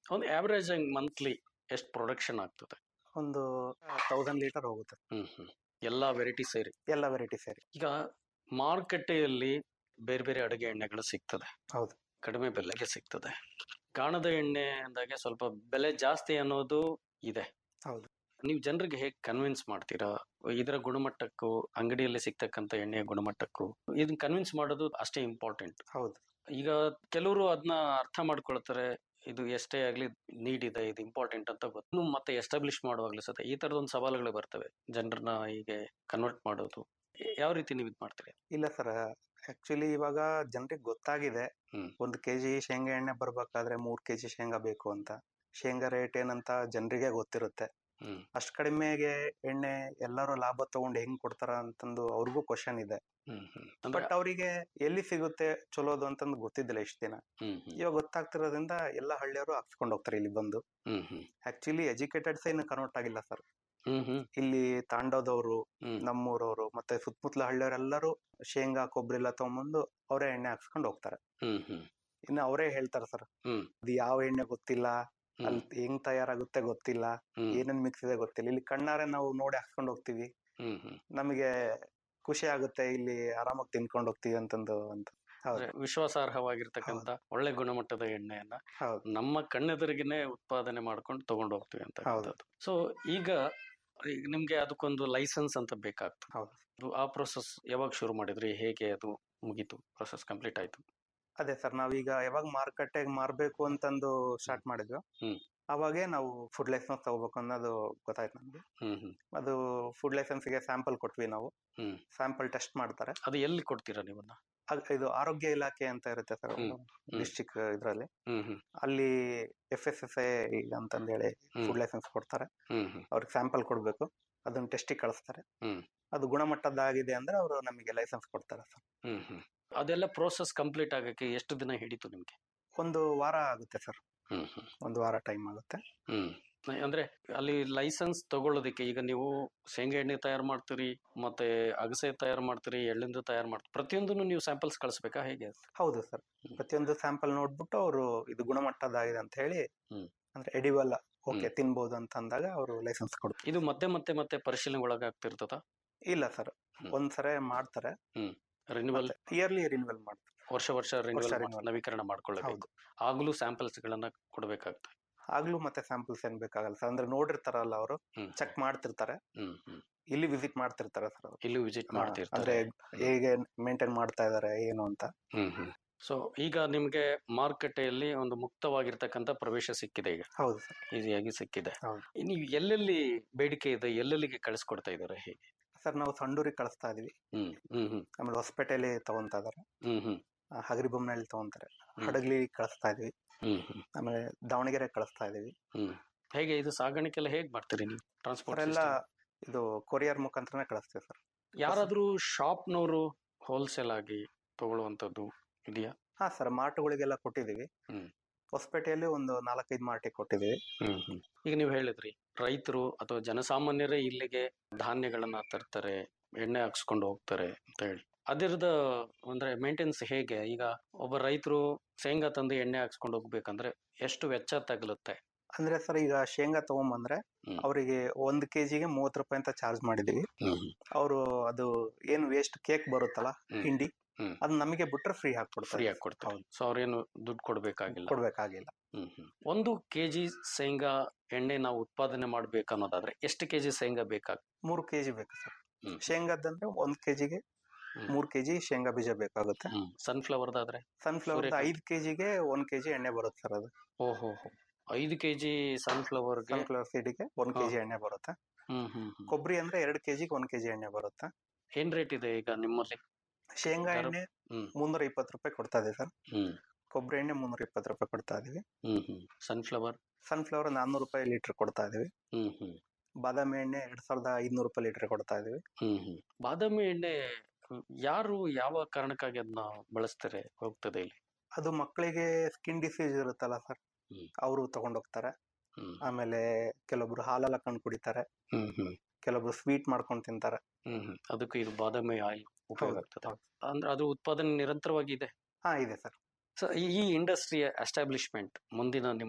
ಒಂದು ಆವರೇಜ್ ಮಂತ್ಲಿ ಎಷ್ಟು ಪ್ರೊಡಕ್ಷನ್ ಆಗ್ತದೆ ಒಂದು ತೌಸಂಡ್ ಲೀಟರ್ ಹೋಗುತ್ತೆ ಹ್ಮ್ ಹ್ಮ್ ಎಲ್ಲಾ ವೆರೈಟಿ ಸೇರಿ ಎಲ್ಲ ವೆರೈಟಿ ಸೇರಿ ಈಗ ಮಾರುಕಟ್ಟೆಯಲ್ಲಿ ಬೇರೆ ಬೇರೆ ಅಡುಗೆ ಎಣ್ಣೆಗಳು ಸಿಗ್ತದೆ ಹೌದು. ಕಡಿಮೆ ಬೆಲೆಗೆ ಸಿಗ್ತದೆ ಗಾಣದ ಎಣ್ಣೆ ಅಂದಾಗೆ ಸ್ವಲ್ಪ ಬೆಲೆ ಜಾಸ್ತಿ ಅನ್ನೋದು ಇದೆ ಹೌದು. ನೀವು ಜನರಿಗೆ ಹೇಗೆ ಕನ್ವಿನ್ಸ್ ಮಾಡ್ತೀರಾ ಇದರ ಗುಣಮಟ್ಟಕ್ಕೂ ಅಂಗಡಿಯಲ್ಲಿ ಸಿಗ್ತಕ್ಕಂಥ ಎಣ್ಣೆಯ ಗುಣಮಟ್ಟಕ್ಕೂ ಇದನ್ನ ಕನ್ವಿನ್ಸ್ ಮಾಡೋದು ಅಷ್ಟೇ ಇಂಪಾರ್ಟೆಂಟ್ ಹೌದು ಈಗ ಕೆಲವರು ಅದನ್ನ ಅರ್ಥ ಮಾಡ್ಕೊಳ್ತಾರೆ ಇದು ಎಷ್ಟೇ ಆಗ್ಲಿ ನೀಡ್ ಇದೆ ಇದು ಇಂಪಾರ್ಟೆಂಟ್ ಅಂತ ಗೊತ್ತು ಇನ್ನು ಮತ್ತೆ ಎಸ್ಟಾಬ್ಲಿಷ್ ಮಾಡುವಾಗ್ಲೂ ಸತ ಈ ತರದ ಒಂದು ಸವಾಲುಗಳು ಬರ್ತವೆ ಜನರನ್ನ ಹೀಗೆ ಕನ್ವರ್ಟ್ ಮಾಡೋದು ಯಾವ ರೀತಿ ನೀವು ಇದು ಮಾಡ್ತೀರಿ ಇಲ್ಲ ಸರ್ ಆಕ್ಚುಲಿ ಇವಾಗ ಜನರಿಗೆ ಗೊತ್ತಾಗಿದೆ ಹ್ಮ್. ಒಂದು ಕೆಜಿ ಶೇಂಗಾ ಎಣ್ಣೆ ಬರ್ಬೇಕಾದ್ರೆ ಮೂರ್ ಕೆಜಿ ಶೇಂಗಾ ಬೇಕು ಅಂತ ಶೇಂಗಾ ರೇಟ್ ಏನಂತ ಜನರಿಗೆ ಗೊತ್ತಿರುತ್ತೆ ಹ್ಮ್ ಅಷ್ಟ್ ಕಡಿಮೆಗೆ ಎಣ್ಣೆ ಎಲ್ಲರೂ ಲಾಭ ತಗೊಂಡು ಹೆಂಗ್ ಕೊಡ್ತಾರ ಅಂತಂದು ಅವ್ರಿಗೂ ಕ್ವಶನ್ ಇದೆ ಹ್ಮ್ ಹ್ಮ್ ಅಂದ್ರೆ ಬಟ್ ಅವರಿಗೆ ಎಲ್ಲಿ ಸಿಗುತ್ತೆ ಚಲೋದು ಅಂತಂದು ಗೊತ್ತಿದ್ದಿಲ್ಲ ಇಷ್ಟ ದಿನ ಹ್ಮ್ ಹ್ಮ್ ಇವಾಗ ಗೊತ್ತಾಗ್ತಿರೋದ್ರಿಂದ ಎಲ್ಲ ಹಳ್ಳಿಯವರು ಹಾಕ್ಸ್ಕೊಂಡು ಹೋಗ್ತಾರೆ ಇಲ್ಲಿ ಬಂದು ಹ್ಮ್ ಹ್ಮ್ ಆಕ್ಚುಲಿ ಎಜುಕೇಟೆಡ್ಸ್ ಏನು ಕನ್ವರ್ಟ್ ಆಗಿಲ್ಲ ಸರ್ ಹ್ಮ್ ಹ್ಮ್ ಇಲ್ಲಿ ತಾಂಡೋದವರು ಹ್ಮ್ ನಮ್ಮೂರವರು ಮತ್ತೆ ಸುತ್ತಮುತ್ತಲ ಹಳ್ಳಿಯವರೆಲ್ಲರೂ ಶೇಂಗಾ ಕೊಬ್ಬರಿ ಎಲ್ಲ ತಗೊಂಬಂದು ಅವರೇ ಎಣ್ಣೆ ಹಾಕ್ಸ್ಕೊಂಡು ಹೋಗ್ತಾರೆ ಹ್ಮ್ ಹ್ಮ್ ಇನ್ನು ಅವರೇ ಹೇಳ್ತಾರೆ ಸರ್ ಹ್ಮ್. ಅದು ಯಾವ ಎಣ್ಣೆ ಗೊತ್ತಿಲ್ಲ ಹ್ಮ್ ಅಲ್ಲಿ ಹೆಂಗ್ ತಯಾರಾಗುತ್ತೆ ಗೊತ್ತಿಲ್ಲ ಹ್ಮ್ ಏನೇನ್ ಮಿಕ್ಸ್ ಇದೆ ಗೊತ್ತಿಲ್ಲ ಇಲ್ಲಿ ಕಣ್ಣಾರೆ ನಾವು ನೋಡಿ ಹಾಕ್ಸ್ಕೊಂಡು ಹೋಗ್ತೀವಿ ಹ್ಮ್ ಹ್ಮ್ ನಮಗೆ ಖುಷಿ ಆಗುತ್ತೆ ಇಲ್ಲಿ ಆರಾಮಾಗಿ ತಿನ್ಕೊಂಡು ಹೋಗ್ತೀವಿ ಅಂತಂದು ಅಂತ ಹೌದು ಅಂದ್ರೆ ವಿಶ್ವಾಸಾರ್ಹವಾಗಿರ್ತಕ್ಕಂಥ ಒಳ್ಳೆ ಗುಣಮಟ್ಟದ ಎಣ್ಣೆಯನ್ನ ಹೌದು ನಮ್ಮ ಕಣ್ಣೆದುರಿಗೆನೆ ಉತ್ಪಾದನೆ ಮಾಡ್ಕೊಂಡು ತಗೊಂಡು ಹೋಗ್ತೀವಿ ಅಂತ ಹೌದು. ಸೊ ಈಗ ಈಗ ನಿಮ್ಗೆ ಅದಕ್ಕೊಂದು ಲೈಸೆನ್ಸ್ ಅಂತ ಬೇಕಾಗ್ತದೆ ಹೌದು. ಅದು ಆ ಪ್ರೊಸೆಸ್ ಯಾವಾಗ ಶುರು ಮಾಡಿದ್ರಿ ಹೇಗೆ ಅದು ಮುಗೀತು ಪ್ರೊಸೆಸ್ ಕಂಪ್ಲೀಟ್ ಆಯ್ತು ಅದೇ ಸರ್ ನಾವೀಗ ಯಾವಾಗ ಮಾರುಕಟ್ಟೆಗೆ ಮಾರ್ಬೇಕು ಅಂತಂದು ಸ್ಟಾರ್ಟ್ ಮಾಡಿದ್ವಿ ಹ್ಮ್. ಅವಾಗೇ ನಾವು ಫುಡ್ ಲೈಸೆನ್ಸ್ ತಗೋಬೇಕು ಅನ್ನೋದು ಗೊತ್ತಾಯ್ತು ನಮ್ಗೆ ಹ್ಮ್ ಹ್ಮ್ ಅದು ಫುಡ್ ಲೈಸೆನ್ಸ್ಗೆ ಸ್ಯಾಂಪಲ್ ಕೊಟ್ವಿ ನಾವು ಹ್ಮ್. ಸ್ಯಾಂಪಲ್ ಟೆಸ್ಟ್ ಮಾಡ್ತಾರೆ ಅದು ಎಲ್ಲಿ ಕೊಡ್ತೀರಾ ನೀವನ್ನ ಅದ್- ಇದು ಆರೋಗ್ಯ ಇಲಾಖೆ ಅಂತ ಇರುತ್ತೆ ಸರ್ ಹ್ಮ್. ಹ್ಮ್. ಡಿಸ್ಟಿಕ್ ಇದ್ರಲ್ಲಿ ಹ್ಮ್ ಹ್ಮ್ ಅಲ್ಲಿ ಎಫ್ ಎಸ್ ಎಸ್ ಐ ಅಂತಂದೇಳಿ ಹ್ಮ್. ಫುಡ್ ಲೈಸೆನ್ಸ್ ಕೊಡ್ತಾರೆ ಹ್ಮ್ ಹ್ಮ್ ಅವ್ರಿಗೆ ಸ್ಯಾಂಪಲ್ ಕೊಡ್ಬೇಕು ಅದನ್ನ ಟೆಸ್ಟಿಗೆ ಕಳಿಸ್ತಾರೆ ಹ್ಮ್. ಅದು ಗುಣಮಟ್ಟದ್ದಾಗಿದೆ ಅಂದ್ರೆ ಅವರು ನಮಗೆ ಲೈಸೆನ್ಸ್ ಕೊಡ್ತಾರೆ ಸರ್ ಹ್ಮ್ ಹ್ಮ್ ಅದೆಲ್ಲ ಪ್ರೋಸೆಸ್ ಕಂಪ್ಲೀಟ್ ಆಗಕ್ಕೆ ಎಷ್ಟು ದಿನ ಹಿಡಿತು ನಿಮ್ಗೆ ಒಂದು ವಾರ ಆಗುತ್ತೆ ಸರ್ ಹ್ಮ್ ಹ್ಮ್ ಒಂದು ವಾರ ಟೈಮ್ ಆಗುತ್ತೆ ಹ್ಮ್ ಅಂದ್ರೆ ಅಲ್ಲಿ ಲೈಸೆನ್ಸ್ ತಗೊಳ್ಳೋದಕ್ಕೆ ಈಗ ನೀವು ಶೇಂಗಾ ಎಣ್ಣೆ ತಯಾರು ಮಾಡ್ತೀರಿ ಮತ್ತೆ ಅಗಸೆ ತಯಾರು ಮಾಡ್ತೀರಿ ಎಳ್ಳಿಂದ ತಯಾರು ಮಾಡ್ತೀರಿ ಪ್ರತಿಯೊಂದನ್ನು ನೀವು ಸ್ಯಾಂಪಲ್ಸ್ ಕಳಿಸ್ಬೇಕಾ ಹೇಗೆ ಹೌದು ಸರ್ ಹ್ಮ್. ಪ್ರತಿಯೊಂದು ಸ್ಯಾಂಪಲ್ ನೋಡ್ಬಿಟ್ಟು ಅವರು ಇದು ಗುಣಮಟ್ಟದಾಗಿದೆ ಅಂತ ಹೇಳಿ ಹ್ಮ್. ಅಂದ್ರೆ ಎಡಿವಲ್ಲ ಓಕೆ ಹ್ಮ್. ತಿನ್ಬೋದು ಅಂತ ಅಂದಾಗ ಅವರು ಲೈಸೆನ್ಸ್ ಕೊಡ್ತಾರೆ ಇದು ಮತ್ತೆ ಮತ್ತೆ ಮತ್ತೆ ಪರಿಶೀಲನೆ ಒಳಗಾಗ್ತಿರ್ತದ ಇಲ್ಲ ಸರ್ ಹ್ಮ್. ಒಂದ್ಸರಿ ಮಾಡ್ತಾರೆ ರಿನ್ಯೂವಲ್ ಇಯರ್ಲಿ ರಿನ್ಯೂವಲ್ ಮಾಡ್ತಾರೆ ವರ್ಷ ವರ್ಷ ರಿನ್ಯೂವಲ್ renewal. ನವೀಕರಣ ಮಾಡ್ಕೊಳ್ಳಬೇಕು ಆಗ್ಲೂ ಸ್ಯಾಂಪಲ್ಸ್ ಗಳನ್ನ ಕೊಡ್ಬೇಕಾಗ್ತದೆ ಆಗ್ಲೂ ಮತ್ತೆ ಸ್ಯಾಂಪಲ್ಸ್ ಏನ್ ಬೇಕಾಗಲ್ಲ ಸರ್ ಅಂದ್ರೆ ನೋಡಿರ್ತಾರಲ್ಲ ಅವರು ಹ್ಮ್ ಚೆಕ್ ಮಾಡ್ತಿರ್ತಾರೆ ಹ್ಮ್ ಹ್ಮ್ ಇಲ್ಲಿ ವಿಸಿಟ್ ಮಾಡ್ತಿರ್ತಾರೆ ಸರ್ ಅವರು ಇಲ್ಲಿ ವಿಸಿಟ್ ಅಂದ್ರೆ ಮಾಡ್ತಿರ್ತಾರೆ ಹೇಗೆ ಮೇಂಟೈನ್ ಮಾಡ್ತಾ ಇದಾರೆ ಏನು ಅಂತ ಹ್ಮ್ ಹ್ಮ್ ಸೊ ಈಗ ನಿಮ್ಗೆ ಮಾರುಕಟ್ಟೆಯಲ್ಲಿ ಒಂದು ಮುಕ್ತವಾಗಿರ್ತಕ್ಕಂಥ ಪ್ರವೇಶ ಸಿಕ್ಕಿದೆ ಈಗ ಹೌದು ಸರ್ ಈಸಿಯಾಗಿ ಸಿಕ್ಕಿದೆ ಹೌದು. ನೀವು ಎಲ್ಲೆಲ್ಲಿ ಬೇಡಿಕೆ ಇದೆ ಎಲ್ಲೆಲ್ಲಿಗೆ ಕಳಿಸ್ಕೊಡ್ತಾ ಇದ್ದಾರೆ ಹೇಗೆ ಸರ್ ನಾವು ಸಂಡೂರಿಗೆ ಕಳಿಸ್ತಾ ಇದೀವಿ ಹ್ಮ್ ಹ್ಮ್ ಹ್ಮ್ ಆಮೇಲೆ ಹೊಸಪೇಟೆಯಲ್ಲಿ ತಗೊಂತಾ ಇದಾರೆ ಹ್ಮ್ ಹ್ಮ್ ಹಗರಿಬೊಮ್ಮನಹಳ್ಳಿ ತಗೊಂತಾರೆ ಹಡಗ್ಲಿ ಕಳಿಸ್ತಾ ಇದೀವಿ ಹ್ಮ್ ಹ್ಮ್ ಆಮೇಲೆ ದಾವಣಗೆರೆ ಕಳಿಸ್ತಾ ಇದೀವಿ ಹ್ಮ್ ಹೇಗೆ ಇದು ಸಾಗಾಣಿಕೆ ಎಲ್ಲ ಹೇಗ್ ಮಾಡ್ತೀರಿ ನೀವು ಟ್ರಾನ್ಸ್ಪೋರ್ಟ್ ಅವರೆಲ್ಲ ಇದು ಕೊರಿಯರ್ ಮುಖಾಂತರನೇ ಕಳಿಸ್ತೀವಿ ಸರ್ ಯಾರಾದ್ರೂ ಶಾಪ್ನವರು ಹೋಲ್ಸೇಲ್ ಆಗಿ ತಗೊಳ್ಳುವಂತದ್ದು ಇದೆಯಾ ಹಾ ಸರ್ ಮಾರ್ಟ್ಗಳಿಗೆಲ್ಲ ಕೊಟ್ಟಿದೀವಿ ಹ್ಮ್. ಹೊಸಪೇಟೆಯಲ್ಲಿ ಒಂದು ನಾಲ್ಕೈದು ಮಾರ್ಟಿಗೆ ಕೊಟ್ಟಿದೀವಿ ಹ್ಮ್ ಹ್ಮ್ ಈಗ ನೀವು ಹೇಳಿದ್ರಿ ರೈತರು ಅಥವಾ ಜನಸಾಮಾನ್ಯರೇ ಇಲ್ಲಿಗೆ ಧಾನ್ಯಗಳನ್ನ ತರ್ತಾರೆ ಎಣ್ಣೆ ಹಾಕ್ಸ್ಕೊಂಡು ಹೋಗ್ತಾರೆ ಅಂತ ಹೇಳಿ ಅದರದ ಅಂದ್ರೆ ಮೇಂಟೆನೆನ್ಸ್ ಹೇಗೆ ಈಗ ಒಬ್ಬ ರೈತರು ಶೇಂಗಾ ತಂದು ಎಣ್ಣೆ ಹಾಕ್ಸ್ಕೊಂಡು ಹೋಗ್ಬೇಕಂದ್ರೆ ಎಷ್ಟು ವೆಚ್ಚ ತಗಲುತ್ತೆ ಅಂದ್ರೆ ಸರ್ ಈಗ ಶೇಂಗಾ ತಗೊಂಬಂದ್ರೆ ಹ್ಮ್. ಅವರಿಗೆ ಒಂದ್ ಕೆಜಿಗೆ ಮೂವತ್ ರೂಪಾಯಿ ಅಂತ ಚಾರ್ಜ್ ಮಾಡಿದೀವಿ ಹ್ಮ್ ಅವರು ಅದು ಏನು ವೇಸ್ಟ್ ಕೇಕ್ ಬರುತ್ತಲ್ಲ ಹ್ಮ್. ಹಿಂಡಿ ಹ್ಮ್. ಅದ್ ನಮಗೆ ಬಿಟ್ರೆ ಫ್ರೀ ಹಾಕ್ಕೊಡ್ತಾರೆ ಫ್ರೀ ಆಗಿ ಕೊಡ್ತಾರೆ ಹೌದು. ಸೊ ಅವ್ರೇನು ದುಡ್ಡು ಕೊಡ್ಬೇಕಾಗಿಲ್ಲ ಕೊಡ್ಬೇಕಾಗಿಲ್ಲ ಹ್ಮ್ ಹ್ಮ್ ಒಂದು ಕೆಜಿ ಶೇಂಗಾ ಎಣ್ಣೆ ನಾವು ಉತ್ಪಾದನೆ ಮಾಡ್ಬೇಕನ್ನೋದಾದ್ರೆ ಎಷ್ಟು ಕೆಜಿ ಶೇಂಗಾ ಬೇಕಾಗ ಮೂರು ಕೆಜಿ ಬೇಕು ಸರ್ ಹ್ಮ್. ಶೇಂಗಾದಂದ್ರೆ ಒಂದ್ ಕೆಜಿಗೆ ಹ್ಮ್. ಮೂರ್ ಕೆಜಿ ಶೇಂಗಾ ಬೀಜ ಬೇಕಾಗುತ್ತೆ ಹ್ಮ್ ಸನ್ಫ್ಲವರ್ದಾದ್ರೆ ಸನ್ಫ್ಲವರ್ ಸೂರ್ಯಕಾಂತಿ. ಐದ್ ಕೆಜಿಗೆ ಒಂದ್ ಕೆಜಿ ಎಣ್ಣೆ ಬರುತ್ತೆ ಸರ್ ಅದು ಓಹೋ ಐದು ಕೆಜಿ ಸನ್ಫ್ಲವರ್ಗೆ ಸನ್ಫ್ಲವರ್ ಸೀಡಿಗೆ ಒಂದ್ ಹಾ. ಕೆಜಿ ಎಣ್ಣೆ ಬರುತ್ತೆ ಹ್ಮ್ ಹ್ಮ್ ಹ್ಮ್ ಕೊಬ್ಬರಿ ಅಂದ್ರೆ ಎರಡ್ ಕೆಜಿಗೆ ಒಂದ್ ಕೆಜಿ ಎಣ್ಣೆ ಬರುತ್ತೆ ಏನ್ ರೇಟ್ ಇದೆ ಈಗ ನಿಮ್ಮಲ್ಲಿ ಶೇಂಗಾ ದರ- ಎಣ್ಣೆ ಹ್ಮ್. ಮುನ್ನೂರ ಇಪ್ಪತ್ತು ರೂಪಾಯಿ ಕೊಡ್ತಾ ಇದೆ ಸರ್ ಹ್ಮ್ ಕೊಬ್ಬರಿ ಎಣ್ಣೆ ಮುನ್ನೂರ ಇಪ್ಪತ್ತು ರೂಪಾಯಿ ಕೊಡ್ತಾ ಇದೀವಿ ಹ್ಮ್ ಹ್ಮ್ ಸನ್ಫ್ಲವರ್ ಸನ್ಫ್ಲವರ್ ನಾನ್ನೂರು ರೂಪಾಯಿ ಲೀಟರ್ ಕೊಡ್ತಾ ಇದೀವಿ ಹ್ಮ್ ಹ್ಮ್ ಬಾದಾಮಿ ಎಣ್ಣೆ ಎರಡ್ ಸಾವಿರದ ಐದ್ನೂರು ರೂಪಾಯಿ ಲೀಟರ್ ಕೊಡ್ತಾ ಇದೀವಿ ಹ್ಮ್ ಹ್ಮ್ ಬಾದಾಮಿ ಎಣ್ಣೆ ಹ್ಮ್, ಯಾರು ಯಾವ ಕಾರಣಕ್ಕಾಗಿ ಅದನ್ನ ಬಳಸ್ತಾರೆ ಹೋಗ್ತದೆ ಇಲ್ಲಿ ಅದು ಮಕ್ಕಳಿಗೆ ಸ್ಕಿನ್ ಡಿಸೀಸ್ ಇರುತ್ತಲ್ಲ ಸರ್ ಹ್ಮ್. ಅವರು ತಗೊಂಡೋಗ್ತಾರೆ ಹ್ಮ್ ಆಮೇಲೆ ಕೆಲವೊಬ್ರು ಹಾಲೆಲ್ಲ ಕಂಡು ಕುಡಿತಾರೆ ಹ್ಮ್ ಹ್ಮ್ ಕೆಲವೊಬ್ರು ಸ್ವೀಟ್ ಮಾಡ್ಕೊಂಡು ತಿಂತಾರೆ ಹ್ಮ್ ಹ್ಮ್ ಅದಕ್ಕೆ ಇದು ಬಾದಾಮಿ ಆಯಿಲ್ ಉಪಯೋಗ ಹೌದು, ಆಗ್ತದೆ ಹೌದು. ಅಂದ್ರೆ ಅದು ಉತ್ಪಾದನೆ ನಿರಂತರವಾಗಿ ಇದೆ ಹಾ ಇದೆ ಸರ್ ಸೊ ಈ ಇಂಡಸ್ಟ್ರಿಯ ಎಸ್ಟಾಬ್ಲಿಷ್ಮೆಂಟ್ ಮುಂದಿನ ನಿಮ್ಮ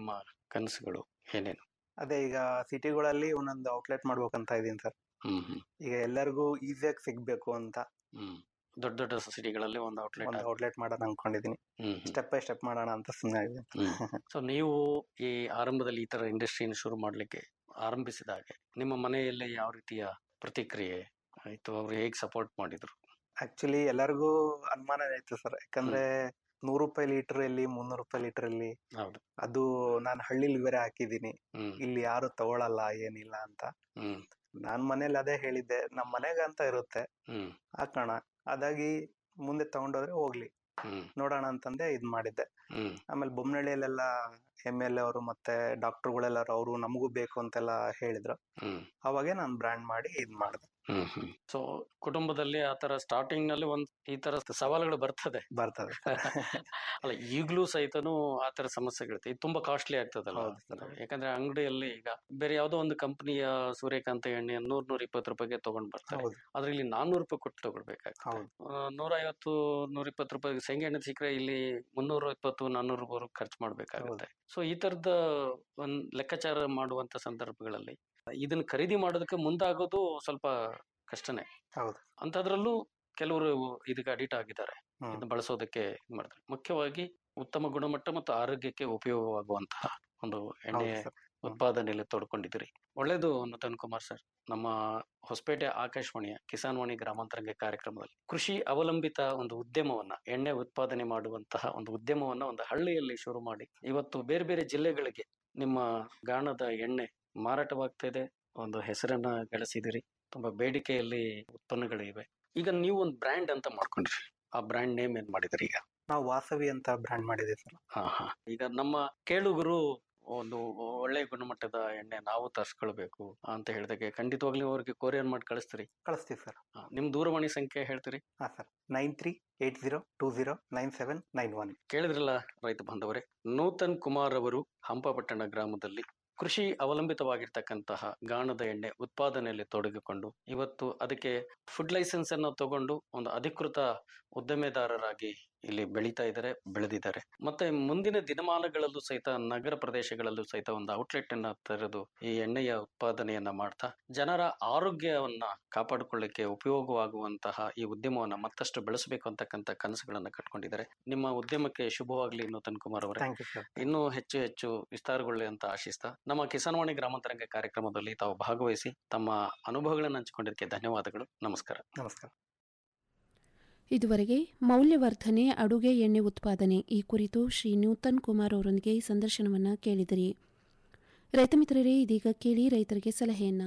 ಕನಸುಗಳು ಏನೇನು ಅದೇ ಈಗ ಸಿಟಿಗಳಲ್ಲಿ ಒಂದೊಂದು ಔಟ್ಲೆಟ್ ಮಾಡ್ಬೇಕಂತ ಇದೀನಿ ಸರ್ ಹ್ಮ್ ಹ್ಮ್ ಈಗ ಎಲ್ಲರಿಗೂ ಈಸಿಯಾಗಿ ಸಿಗ್ಬೇಕು ಅಂತ ಹ್ಮ್ ದೊಡ್ಡ ದೊಡ್ಡ ಸಿಟಿಗಳಲ್ಲಿ ಒಂದು ಔಟ್ಲೆಟ್ ಒಂದು ಔಟ್ಲೆಟ್ ಮಾಡೋಣ ಅನ್ಕೊಂಡಿದೀನಿ ಹ್ಮ್ ಸ್ಟೆಪ್ ಬೈ ಸ್ಟೆಪ್ ಮಾಡೋಣ ಅಂತ ಸುಮ್ಮನೆ ಆಗಿದ್ದೀನಿ ಸೊ ನೀವು ಈ ಆರಂಭದಲ್ಲಿ ಈ ತರ ಇಂಡಸ್ಟ್ರಿಯನ್ನು ಶುರು ಮಾಡ್ಲಿಕ್ಕೆ ಆರಂಭಿಸಿದ ಹಾಗೆ ನಿಮ್ಮ ಮನೆಯಲ್ಲಿ ಯಾವ ರೀತಿಯ ಪ್ರತಿಕ್ರಿಯೆ ಆಯ್ತು ಅವ್ರು ಹೇಗೆ ಸಪೋರ್ಟ್ ಮಾಡಿದ್ರು ಆಕ್ಚುಲಿ ಎಲ್ಲರಿಗೂ ಅನುಮಾನ ಆಯ್ತು ಸರ್ ಯಾಕಂದ್ರೆ ನೂರು ರೂಪಾಯಿ ಲೀಟರ್ ಇಲ್ಲಿ ಮುನ್ನೂರು ರೂಪಾಯಿ ಲೀಟರ್ ಇಲ್ಲಿ ಹೌದು ಅದು ನಾನು ಹಳ್ಳಿಲಿ ಬೇರೆ ಹಾಕಿದೀನಿ ಹ್ಮ್ ಇಲ್ಲಿ ಯಾರು ತಗೊಳಲ್ಲ ಏನಿಲ್ಲ ಅಂತ ಹ್ಮ್ ನಾನ್ ಮನೇಲಿ ಅದೇ ಹೇಳಿದ್ದೆ ನಮ್ ಮನೆಗ ಅಂತ ಇರುತ್ತೆ ಹ್ಮ್ ಹಾಕೋಣ ಅದಾಗಿ ಮುಂದೆ ತಗೊಂಡೋದ್ರೆ ಹೋಗ್ಲಿ ಹ್ಮ್ ನೋಡೋಣ ಅಂತಂದೆ ಇದ್ ಮಾಡಿದ್ದೆ ಹ್ಮ್ ಆಮೇಲೆ ಬೊಮ್ಮನಹಳ್ಳಿಯಲ್ಲೆಲ್ಲ ಎಮ್ ಎಲ್ ಎ ಅವರು ಮತ್ತೆ ಡಾಕ್ಟರ್ಗಳೆಲ್ಲರೂ ಅವರು ನಮಗೂ ಬೇಕು ಅಂತೆಲ್ಲ ಹೇಳಿದ್ರು ಹ್ಮ್ ಅವಾಗೆ ನಾನು ಬ್ರ್ಯಾಂಡ್ ಮಾಡಿ ಇದ್ ಮಾಡಿದೆ ಹ್ಮ್ ಹ್ಮ್ ಸೊ ಕುಟುಂಬದಲ್ಲಿ ಆ ತರ ಸ್ಟಾರ್ಟಿಂಗ್ ನಲ್ಲಿ ಒಂದ್ ಈ ತರ ಸವಾಲುಗಳು ಬರ್ತದೆ ಬರ್ತದೆ ಅಲ್ಲ ಈಗ್ಲೂ ಸಹಿತನು ಆ ತರ ಸಮಸ್ಯೆಗಳಿರುತ್ತೆ ಇದು ತುಂಬಾ ಕಾಸ್ಟ್ಲಿ ಆಗ್ತದಲ್ಲ ಹೌದು sir. ಯಾಕಂದ್ರೆ ಅಂಗಡಿಯಲ್ಲಿ ಈಗ ಬೇರೆ ಯಾವ್ದೋ ಒಂದು ಕಂಪನಿಯ ಸೂರ್ಯಕಾಂತ ಎಣ್ಣೆಯನ್ನು ನೂರ್ ನೂರ ಇಪ್ಪತ್ತು ರೂಪಾಯಿಗೆ ತಗೊಂಡ್ ಬರ್ತಾರೆ ಹೌದು ಆದ್ರೆ ಇಲ್ಲಿ ನಾನ್ನೂರು ರೂಪಾಯಿ ಕೊಟ್ಟು ತಗೊಳ್ಬೇಕಾಗ್ತದೆ ಹೌದು ನೂರ ಐವತ್ತು ನೂರ ಇಪ್ಪತ್ತು ರೂಪಾಯಿ ಶೇಂಗಾ ಎಣ್ಣೆ ಸಿಕ್ಕರೆ ಇಲ್ಲಿ ಮುನ್ನೂರ ಇಪ್ಪತ್ತು ನಾನ್ನೂರು ರೂಪಾಯಿ ಖರ್ಚು ಮಾಡ್ಬೇಕಾಗುತ್ತೆ ಸೊ ಈ ತರದ ಒಂದ್ ಲೆಕ್ಕಾಚಾರ ಮಾಡುವಂತ ಸಂದರ್ಭಗಳಲ್ಲಿ ಇದನ್ನ ಖರೀದಿ ಮಾಡೋದಕ್ಕೆ ಮುಂದಾಗೋದು ಸ್ವಲ್ಪ ಕಷ್ಟನೇ ಹೌದು ಅಂತದ್ರಲ್ಲೂ ಕೆಲವರು ಇದಕ್ಕೆ ಅಡಿಟ್ ಆಗಿದ್ದಾರೆ ಹ್ಮ್. ಇದನ್ನ ಬಳಸೋದಕ್ಕೆ ಇದ್ ಮಾಡ್ತಾರೆ ಮುಖ್ಯವಾಗಿ ಉತ್ತಮ ಗುಣಮಟ್ಟ ಮತ್ತು ಆರೋಗ್ಯಕ್ಕೆ ಉಪಯೋಗವಾಗುವಂತಹ ಒಂದು ಎಣ್ಣೆ ಹೌದು ಸರ್ ಉತ್ಪಾದನೆಯಲ್ಲಿ ತೊಡ್ಕೊಂಡಿದ್ದೀರಿ ಒಳ್ಳೇದು ನೂತನ್ ಕುಮಾರ್ ಸರ್ ನಮ್ಮ ಹೊಸಪೇಟೆ ಆಕಾಶವಾಣಿಯ ಕಿಸಾನ್ ವಾಣಿ ಗ್ರಾಮಾಂತರಂಗ ಕಾರ್ಯಕ್ರಮದಲ್ಲಿ ಕೃಷಿ ಅವಲಂಬಿತ ಒಂದು ಉದ್ಯಮವನ್ನ ಎಣ್ಣೆ ಉತ್ಪಾದನೆ ಮಾಡುವಂತಹ ಒಂದು ಉದ್ಯಮವನ್ನ ಒಂದು ಹಳ್ಳಿಯಲ್ಲಿ ಶುರು ಮಾಡಿ ಇವತ್ತು ಬೇರೆ ಬೇರೆ ಜಿಲ್ಲೆಗಳಿಗೆ ನಿಮ್ಮ ಗಾಣದ ಎಣ್ಣೆ ಮಾರಾಟವಾಗ್ತಾ ಇದೆ ಒಂದು ಹೆಸರನ್ನ ಗಳಿಸಿದಿರಿ ತುಂಬಾ ಬೇಡಿಕೆಯಲ್ಲಿ ಉತ್ಪನ್ನಗಳಿವೆ ಈಗ ನೀವು ಒಂದು ಬ್ರ್ಯಾಂಡ್ ಅಂತ ಮಾಡ್ಕೊಂಡ್ರಿ ಆ ಬ್ರ್ಯಾಂಡ್ ನೇಮ್ ಏನ್ ಮಾಡಿದ್ರಿ ಈಗ ನಾವು ವಾಸವಿ ಅಂತ ಬ್ರ್ಯಾಂಡ್ ಮಾಡಿದ್ದೀವಿ ಸರ್ ಹಾ ಹಾ ಈಗ ನಮ್ಮ ಕೇಳುಗರು ಒಂದು ಒಳ್ಳೆ ಗುಣಮಟ್ಟದ ಎಣ್ಣೆ ನಾವು ತರ್ಸ್ಕೊಳ್ಬೇಕು ಅಂತ ಹೇಳಿದಾಗೆ ಖಂಡಿತವಾಗ್ಲೂ ಅವ್ರಿಗೆ ಕೊರಿಯರ್ ಮಾಡಿ ಕಳಿಸ್ತೀರಿ ಕಳಿಸ್ತೀವಿ ಸರ್ ಹಾ, ನಿಮ್ ದೂರವಾಣಿ ಸಂಖ್ಯೆ ಹೇಳ್ತೀರಿ ಹಾ sir nine three eight zero two zero nine seven nine one ಕೇಳಿದ್ರಲ್ಲ ರೈತ ಬಾಂಧವರೇ ನೂತನ್ ಕುಮಾರ್ ಅವರು ಹಂಪಪಟ್ಟಣ ಗ್ರಾಮದಲ್ಲಿ ಕೃಷಿ ಅವಲಂಬಿತವಾಗಿರ್ತಕ್ಕಂತಹ ಗಾಣದ ಎಣ್ಣೆ ಉತ್ಪಾದನೆಯಲ್ಲಿ ತೊಡಗಿಕೊಂಡು ಇವತ್ತು ಅದಕ್ಕೆ ಫುಡ್ ಲೈಸೆನ್ಸ್ ಅನ್ನು ತಗೊಂಡು ಒಂದು ಅಧಿಕೃತ ಉದ್ಯಮೆದಾರರಾಗಿ ಇಲ್ಲಿ ಬೆಳೀತಾ ಇದ್ದಾರೆ ಬೆಳೆದಿದ್ದಾರೆ ಮತ್ತೆ ಮುಂದಿನ ದಿನಮಾನಗಳಲ್ಲೂ ಸಹಿತ ನಗರ ಪ್ರದೇಶಗಳಲ್ಲೂ ಸಹಿತ ಒಂದು ಔಟ್ಲೆಟ್ ಅನ್ನ ತೆರೆದು ಈ ಎಣ್ಣೆಯ ಉತ್ಪಾದನೆಯನ್ನ ಮಾಡ್ತಾ ಜನರ ಆರೋಗ್ಯವನ್ನ ಕಾಪಾಡಿಕೊಳ್ಳಿಕ್ಕೆ ಉಪಯೋಗವಾಗುವಂತಹ ಈ ಉದ್ಯಮವನ್ನ ಮತ್ತಷ್ಟು ಬೆಳೆಸಬೇಕು ಅಂತಕ್ಕಂಥ ಕನಸುಗಳನ್ನ ಕಟ್ಕೊಂಡಿದ್ದಾರೆ ನಿಮ್ಮ ಉದ್ಯಮಕ್ಕೆ ಶುಭವಾಗ್ಲಿ ನೂತನ್ ಕುಮಾರ್ ಅವರೇ ಥ್ಯಾಂಕ್ ಯು ಸರ್ ಇನ್ನೂ ಹೆಚ್ಚು ಹೆಚ್ಚು ವಿಸ್ತಾರಗೊಳ್ಳಿ ಅಂತ ಆಶಿಸ್ತಾ ನಮ್ಮ ಕಿಸಾನ್ವಾಣಿ ಗ್ರಾಮಾಂತರಂಗ ಕಾರ್ಯಕ್ರಮದಲ್ಲಿ ತಾವು ಭಾಗವಹಿಸಿ ತಮ್ಮ ಅನುಭವಗಳನ್ನು ಹಂಚಿಕೊಂಡಿದ್ದಕ್ಕೆ ಧನ್ಯವಾದಗಳು ನಮಸ್ಕಾರ ನಮಸ್ಕಾರ ಇದುವರೆಗೆ ಮೌಲ್ಯವರ್ಧನೆ ಅಡುಗೆ ಎಣ್ಣೆ ಉತ್ಪಾದನೆ ಈ ಕುರಿತು ಶ್ರೀ ನೂತನ್ ಕುಮಾರ್ ಅವರೊಂದಿಗೆ ಸಂದರ್ಶನವನ್ನು ಕೇಳಿದಿರಿ ರೈತ ಮಿತ್ರರೇ ಇದೀಗ ಕೇಳಿ ರೈತರಿಗೆ ಸಲಹೆಯನ್ನ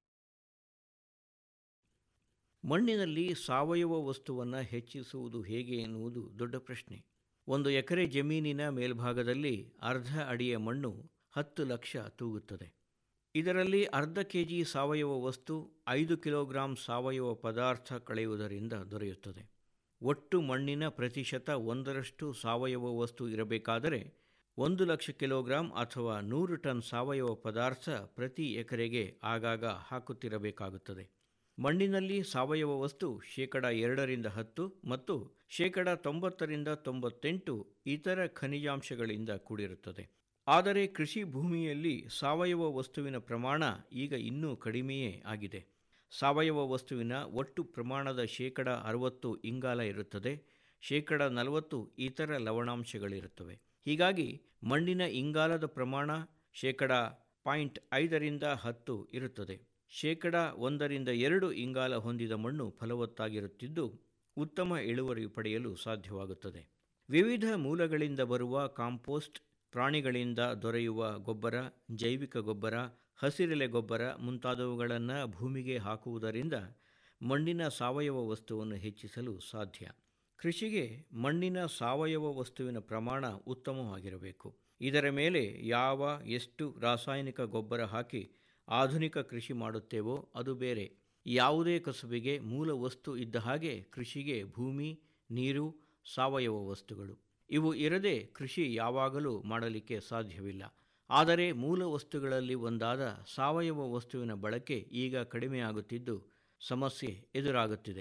ಮಣ್ಣಿನಲ್ಲಿ ಸಾವಯವ ವಸ್ತುವನ್ನು ಹೆಚ್ಚಿಸುವುದು ಹೇಗೆ ಎನ್ನುವುದು ದೊಡ್ಡ ಪ್ರಶ್ನೆ ಒಂದು ಎಕರೆ ಜಮೀನಿನ ಮೇಲ್ಭಾಗದಲ್ಲಿ ಅರ್ಧ ಅಡಿಯ ಮಣ್ಣು ಹತ್ತು ಲಕ್ಷ ತೂಗುತ್ತದೆ ಇದರಲ್ಲಿ ಅರ್ಧ ಕೆ ಜಿ ಸಾವಯವ ವಸ್ತು ಐದು ಕಿಲೋಗ್ರಾಂ ಸಾವಯವ ಪದಾರ್ಥ ಕಳೆಯುವುದರಿಂದ ದೊರೆಯುತ್ತದೆ ಒಟ್ಟು ಮಣ್ಣಿನ ಪ್ರತಿಶತ ಒಂದರಷ್ಟು ಸಾವಯವ ವಸ್ತು ಇರಬೇಕಾದರೆ ಒಂದು ಲಕ್ಷ ಕಿಲೋಗ್ರಾಂ ಅಥವಾ ನೂರು ಟನ್ ಸಾವಯವ ಪದಾರ್ಥ ಪ್ರತಿ ಎಕರೆಗೆ ಆಗಾಗ ಹಾಕುತ್ತಿರಬೇಕಾಗುತ್ತದೆ ಮಣ್ಣಿನಲ್ಲಿ ಸಾವಯವ ವಸ್ತು ಶೇಕಡ ಎರಡರಿಂದ ಹತ್ತು ಮತ್ತು ಶೇಕಡ ತೊಂಬತ್ತರಿಂದ ತೊಂಬತ್ತೆಂಟು ಇತರ ಖನಿಜಾಂಶಗಳಿಂದ ಕೂಡಿರುತ್ತದೆ ಆದರೆ ಕೃಷಿ ಭೂಮಿಯಲ್ಲಿ ಸಾವಯವ ವಸ್ತುವಿನ ಪ್ರಮಾಣ ಈಗ ಇನ್ನೂ ಕಡಿಮೆಯೇ ಆಗಿದೆ ಸಾವಯವ ವಸ್ತುವಿನ ಒಟ್ಟು ಪ್ರಮಾಣದ ಶೇಕಡ ಅರವತ್ತು ಇಂಗಾಲ ಇರುತ್ತದೆ ಶೇಕಡ ನಲವತ್ತು ಇತರ ಲವಣಾಂಶಗಳಿರುತ್ತವೆ ಹೀಗಾಗಿ ಮಣ್ಣಿನ ಇಂಗಾಲದ ಪ್ರಮಾಣ ಶೇಕಡ ಪಾಯಿಂಟ್ ಐದರಿಂದ ಹತ್ತು ಇರುತ್ತದೆ ಶೇಕಡ ಒಂದರಿಂದ ಎರಡು ಇಂಗಾಲ ಹೊಂದಿದ ಮಣ್ಣು ಫಲವತ್ತಾಗಿರುತ್ತಿದ್ದು ಉತ್ತಮ ಇಳುವರಿ ಪಡೆಯಲು ಸಾಧ್ಯವಾಗುತ್ತದೆ ವಿವಿಧ ಮೂಲಗಳಿಂದ ಬರುವ ಕಾಂಪೋಸ್ಟ್ ಪ್ರಾಣಿಗಳಿಂದ ದೊರೆಯುವ ಗೊಬ್ಬರ ಜೈವಿಕ ಗೊಬ್ಬರ ಹಸಿರೆಲೆ ಗೊಬ್ಬರ ಮುಂತಾದವುಗಳನ್ನು ಭೂಮಿಗೆ ಹಾಕುವುದರಿಂದ ಮಣ್ಣಿನ ಸಾವಯವ ವಸ್ತುವನ್ನು ಹೆಚ್ಚಿಸಲು ಸಾಧ್ಯ ಕೃಷಿಗೆ ಮಣ್ಣಿನ ಸಾವಯವ ವಸ್ತುವಿನ ಪ್ರಮಾಣ ಉತ್ತಮವಾಗಿರಬೇಕು ಇದರ ಮೇಲೆ ಯಾವ ಎಷ್ಟು ರಾಸಾಯನಿಕ ಗೊಬ್ಬರ ಹಾಕಿ ಆಧುನಿಕ ಕೃಷಿ ಮಾಡುತ್ತೇವೋ ಅದು ಬೇರೆ ಯಾವುದೇ ಕಸುಬಿಗೆ ಮೂಲ ವಸ್ತು ಇದ್ದ ಹಾಗೆ ಕೃಷಿಗೆ ಭೂಮಿ ನೀರು ಸಾವಯವ ವಸ್ತುಗಳು ಇವು ಇರದೆ ಕೃಷಿ ಯಾವಾಗಲೂ ಮಾಡಲಿಕ್ಕೆ ಸಾಧ್ಯವಿಲ್ಲ ಆದರೆ ಮೂಲ ವಸ್ತುಗಳಲ್ಲಿ ಒಂದಾದ ಸಾವಯವ ವಸ್ತುವಿನ ಬಳಕೆ ಈಗ ಕಡಿಮೆಯಾಗುತ್ತಿದ್ದು ಸಮಸ್ಯೆ ಎದುರಾಗುತ್ತಿದೆ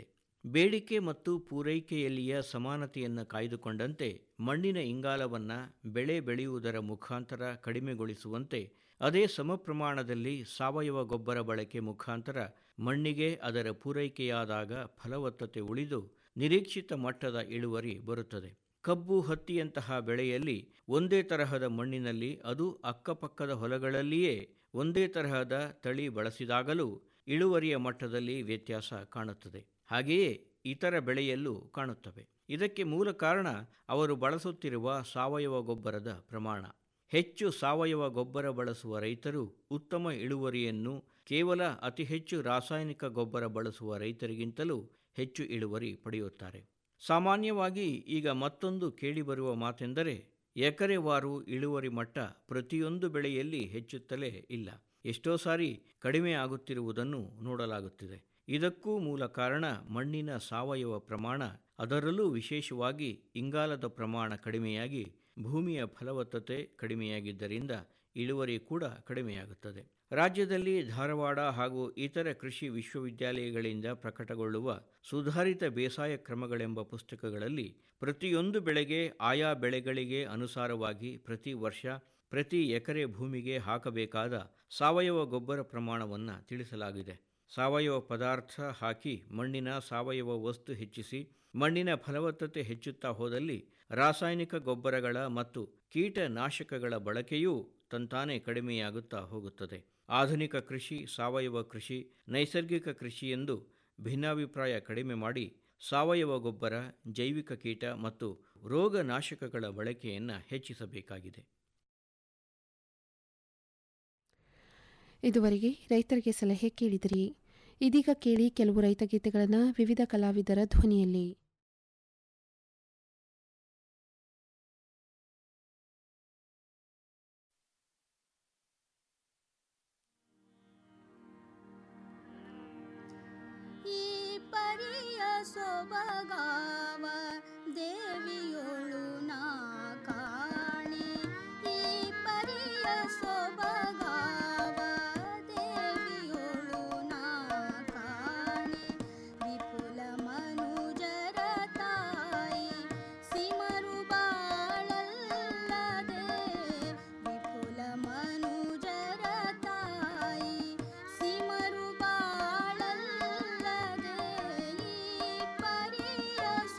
ಬೇಡಿಕೆ ಮತ್ತು ಪೂರೈಕೆಯಲ್ಲಿಯ ಸಮಾನತೆಯನ್ನು ಕಾಯ್ದುಕೊಂಡಂತೆ ಮಣ್ಣಿನ ಇಂಗಾಲವನ್ನು ಬೆಳೆ ಬೆಳೆಯುವುದರ ಮುಖಾಂತರ ಕಡಿಮೆಗೊಳಿಸುವಂತೆ ಅದೇ ಸಮ ಪ್ರಮಾಣದಲ್ಲಿ ಸಾವಯವ ಗೊಬ್ಬರ ಬಳಕೆ ಮುಖಾಂತರ ಮಣ್ಣಿಗೆ ಅದರ ಪೂರೈಕೆಯಾದಾಗ ಫಲವತ್ತತೆ ಉಳಿದು ನಿರೀಕ್ಷಿತ ಮಟ್ಟದ ಇಳುವರಿ ಬರುತ್ತದೆ ಕಬ್ಬು ಹತ್ತಿಯಂತಹ ಬೆಳೆಯಲ್ಲಿ ಒಂದೇ ತರಹದ ಮಣ್ಣಿನಲ್ಲಿ ಅದು ಅಕ್ಕಪಕ್ಕದ ಹೊಲಗಳಲ್ಲಿಯೇ ಒಂದೇ ತರಹದ ತಳಿ ಬಳಸಿದಾಗಲೂ ಇಳುವರಿಯ ಮಟ್ಟದಲ್ಲಿ ವ್ಯತ್ಯಾಸ ಕಾಣುತ್ತದೆ ಹಾಗೆಯೇ ಇತರ ಬೆಳೆಯಲ್ಲೂ ಕಾಣುತ್ತವೆ ಇದಕ್ಕೆ ಮೂಲ ಕಾರಣ ಅವರು ಬಳಸುತ್ತಿರುವ ಸಾವಯವ ಗೊಬ್ಬರದ ಪ್ರಮಾಣ ಹೆಚ್ಚು ಸಾವಯವ ಗೊಬ್ಬರ ಬಳಸುವ ರೈತರು ಉತ್ತಮ ಇಳುವರಿಯನ್ನು ಕೇವಲ ಅತಿ ಹೆಚ್ಚು ರಾಸಾಯನಿಕ ಗೊಬ್ಬರ ಬಳಸುವ ರೈತರಿಗಿಂತಲೂ ಹೆಚ್ಚು ಇಳುವರಿ ಪಡೆಯುತ್ತಾರೆ ಸಾಮಾನ್ಯವಾಗಿ ಈಗ ಮತ್ತೊಂದು ಕೇಳಿಬರುವ ಮಾತೆಂದರೆ ಎಕರೆವಾರು ಇಳುವರಿ ಮಟ್ಟ ಪ್ರತಿಯೊಂದು ಬೆಳೆಯಲ್ಲಿ ಹೆಚ್ಚುತ್ತಲೇ ಇಲ್ಲ ಎಷ್ಟೋ ಸಾರಿ ಕಡಿಮೆ ಆಗುತ್ತಿರುವುದನ್ನು ನೋಡಲಾಗುತ್ತಿದೆ ಇದಕ್ಕೂ ಮೂಲ ಕಾರಣ ಮಣ್ಣಿನ ಸಾವಯವ ಪ್ರಮಾಣ ಅದರಲ್ಲೂ ವಿಶೇಷವಾಗಿ ಇಂಗಾಲದ ಪ್ರಮಾಣ ಕಡಿಮೆಯಾಗಿ ಭೂಮಿಯ ಫಲವತ್ತತೆ ಕಡಿಮೆಯಾಗಿದ್ದರಿಂದ ಇಳುವರಿ ಕೂಡ ಕಡಿಮೆಯಾಗುತ್ತದೆ ರಾಜ್ಯದಲ್ಲಿ ಧಾರವಾಡ ಹಾಗೂ ಇತರ ಕೃಷಿ ವಿಶ್ವವಿದ್ಯಾಲಯಗಳಿಂದ ಪ್ರಕಟಗೊಳ್ಳುವ ಸುಧಾರಿತ ಬೇಸಾಯ ಕ್ರಮಗಳೆಂಬ ಪುಸ್ತಕಗಳಲ್ಲಿ ಪ್ರತಿಯೊಂದು ಬೆಳೆಗೆ ಆಯಾ ಬೆಳೆಗಳಿಗೆ ಅನುಸಾರವಾಗಿ ಪ್ರತಿ ವರ್ಷ ಪ್ರತಿ ಎಕರೆ ಭೂಮಿಗೆ ಹಾಕಬೇಕಾದ ಸಾವಯವ ಗೊಬ್ಬರ ಪ್ರಮಾಣವನ್ನು ತಿಳಿಸಲಾಗಿದೆ ಸಾವಯವ ಪದಾರ್ಥ ಹಾಕಿ ಮಣ್ಣಿನ ಸಾವಯವ ವಸ್ತು ಹೆಚ್ಚಿಸಿ ಮಣ್ಣಿನ ಫಲವತ್ತತೆ ಹೆಚ್ಚುತ್ತಾ ಹೋದಲ್ಲಿ ರಾಸಾಯನಿಕ ಗೊಬ್ಬರಗಳ ಮತ್ತು ಕೀಟನಾಶಕಗಳ ಬಳಕೆಯೂ ತಂತಾನೇ ಕಡಿಮೆಯಾಗುತ್ತಾ ಹೋಗುತ್ತದೆ ಆಧುನಿಕ ಕೃಷಿ ಸಾವಯವ ಕೃಷಿ ನೈಸರ್ಗಿಕ ಕೃಷಿ ಎಂದು ಭಿನ್ನಾಭಿಪ್ರಾಯ ಕಡಿಮೆ ಮಾಡಿ ಸಾವಯವ ಗೊಬ್ಬರ ಜೈವಿಕ ಕೀಟ ಮತ್ತು ರೋಗನಾಶಕಗಳ ಬಳಕೆಯನ್ನು ಹೆಚ್ಚಿಸಬೇಕಾಗಿದೆ ಇದುವರೆಗೆ ರೈತರಿಗೆ ಸಲಹೆ ಕೇಳಿದಿರಿ ಇದೀಗ ಕೇಳಿ ಕೆಲವು ರೈತ ಗೀತೆಗಳನ್ನು ವಿವಿಧ ಕಲಾವಿದರ ಧ್ವನಿಯಲ್ಲಿ ಈ ಪರಿಯ ಸೊಬಗಾವ ದೇವಿಯೊಳು ನಾ ಕಾಣೆ ಈ ಪರಿಯ ಸೊಬಗಾವ ದೇವಿಯೊಳು ನಾ ಕಾಣೆ ವಿಪುಲ ಮನುಜರ ತಾಯಿ ಸಿಮರು ಬಾಳಲ್ಲದೆ ವಿಪುಲ ಮನುಜರ ತಾಯಿ ಸಿಮರು ಬಾಳಲ್ಲದೆ ಈ ಪರಿಯ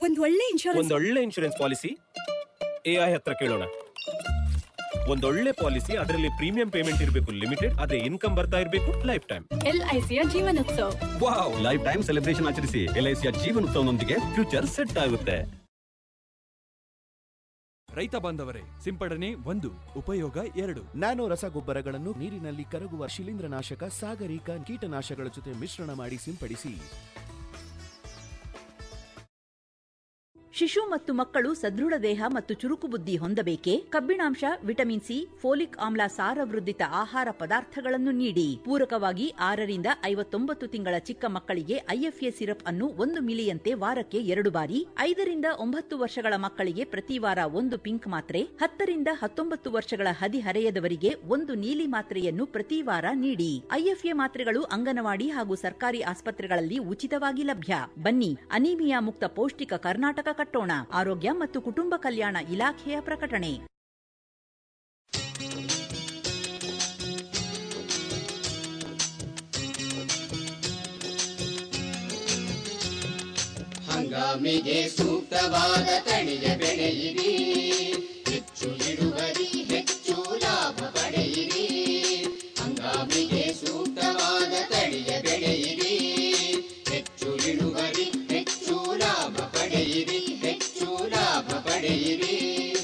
ಒಂದ್ ಒಳ್ಳೆ ಇನ್ಶೂರೆನ್ಸ್ ಒಂದೊಳ್ಳೆ ಇನ್ಶೂರೆನ್ಸ್ ಪಾಲಿಸಿ ಎ ಐ ಹತ್ರ ಕೇಳೋಣ ಒಂದೊಳ್ಳೆ ಪಾಲಿಸಿ ಅದರಲ್ಲಿ ಪ್ರೀಮಿಯಂ ಪೇಮೆಂಟ್ ಇರಬೇಕು ಲಿಮಿಟೆಡ್ ಅದೇ ಇನ್ಕಮ್ ಬರ್ತಾ ಇರಬೇಕು ಲೈಫ್ ಟೈಮ್ ಎಲ್ಐಸಿಯ ಜೀವನೋತ್ಸವ ವಾವ್ ಲೈಫ್ ಟೈಮ್ ಸೆಲೆಬ್ರೇಷನ್ ಆಚರಿಸಿ ಎಲ್ಐಸಿಯ ಜೀವನೋತ್ಸವನೊಂದಿಗೆ ಫ್ಯೂಚರ್ ಸೆಟ್ ಆಗುತ್ತೆ ರೈತ ಬಾಂಧವರೇ ಸಿಂಪಡಣೆ ಒಂದು ಉಪಯೋಗ ಎರಡು ನ್ಯಾನೋ ರಸಗೊಬ್ಬರಗಳನ್ನು ನೀರಿನಲ್ಲಿ ಕರಗುವ ಶಿಲೀಂಧ್ರನಾಶಕ ಸಾಗರಿಕ ಕೀಟನಾಶಕಗಳ ಜೊತೆ ಮಿಶ್ರಣ ಮಾಡಿ ಸಿಂಪಡಿಸಿ ಶಿಶು ಮತ್ತು ಮಕ್ಕಳು ಸದೃಢ ದೇಹ ಮತ್ತು ಚುರುಕು ಬುದ್ಧಿ ಹೊಂದಬೇಕೆ ಕಬ್ಬಿಣಾಂಶ ವಿಟಮಿನ್ ಸಿ ಫೋಲಿಕ್ ಆಮ್ಲ ಸಾರವೃದ್ಧಿತ ಆಹಾರ ಪದಾರ್ಥಗಳನ್ನು ನೀಡಿ ಪೂರಕವಾಗಿ ಆರರಿಂದ ಐವತ್ತೊಂಬತ್ತು ತಿಂಗಳ ಚಿಕ್ಕ ಮಕ್ಕಳಿಗೆ ಐಎಫ್ಎ ಸಿರಪ್ ಅನ್ನು ಒಂದು ಮಿಲಿಯಂತೆ ವಾರಕ್ಕೆ ಎರಡು ಬಾರಿ ಐದರಿಂದ ಒಂಬತ್ತು ವರ್ಷಗಳ ಮಕ್ಕಳಿಗೆ ಪ್ರತಿ ವಾರ ಒಂದು ಪಿಂಕ್ ಮಾತ್ರೆ ಹತ್ತರಿಂದ ಹತ್ತೊಂಬತ್ತು ವರ್ಷಗಳ ಹದಿಹರೆಯದವರಿಗೆ ಒಂದು ನೀಲಿ ಮಾತ್ರೆಯನ್ನು ಪ್ರತಿ ವಾರ ನೀಡಿ ಐಎಫ್ಎ ಮಾತ್ರೆಗಳು ಅಂಗನವಾಡಿ ಹಾಗೂ ಸರ್ಕಾರಿ ಆಸ್ಪತ್ರೆಗಳಲ್ಲಿ ಉಚಿತವಾಗಿ ಲಭ್ಯ ಬನ್ನಿ ಅನೀಮಿಯಾ ಮುಕ್ತ ಪೌಷ್ಟಿಕ ಕರ್ನಾಟಕ ಕಟ್ಟೋಣ ಆರೋಗ್ಯ ಮತ್ತು ಕುಟುಂಬ ಕಲ್ಯಾಣ ಇಲಾಖೆಯ ಪ್ರಕಟಣೆ ಹಂಗಾಮಿಗೆ ಸೂಕ್ತವಾದ ತಳಿಯ ಬೆಳೆಯಿರಿ ಹೆಚ್ಚು ಇಳುವರಿ ಹೆಚ್ಚು ಲಾಭ ಪಡೆಯಿರಿ ಹಂಗಾಮಿಗೆ ಸೂಕ್ತವಾದ ತಳಿಯ ಬೆಳೆಯಿರಿ ಹೆಚ್ಚು ಇಳುವರಿ ಹೆಚ್ಚು ಲಾಭ ಪಡೆಯಿರಿ ಹೆಚ್ಚು ಲಾಭ ಪಡೆಯಿರಿ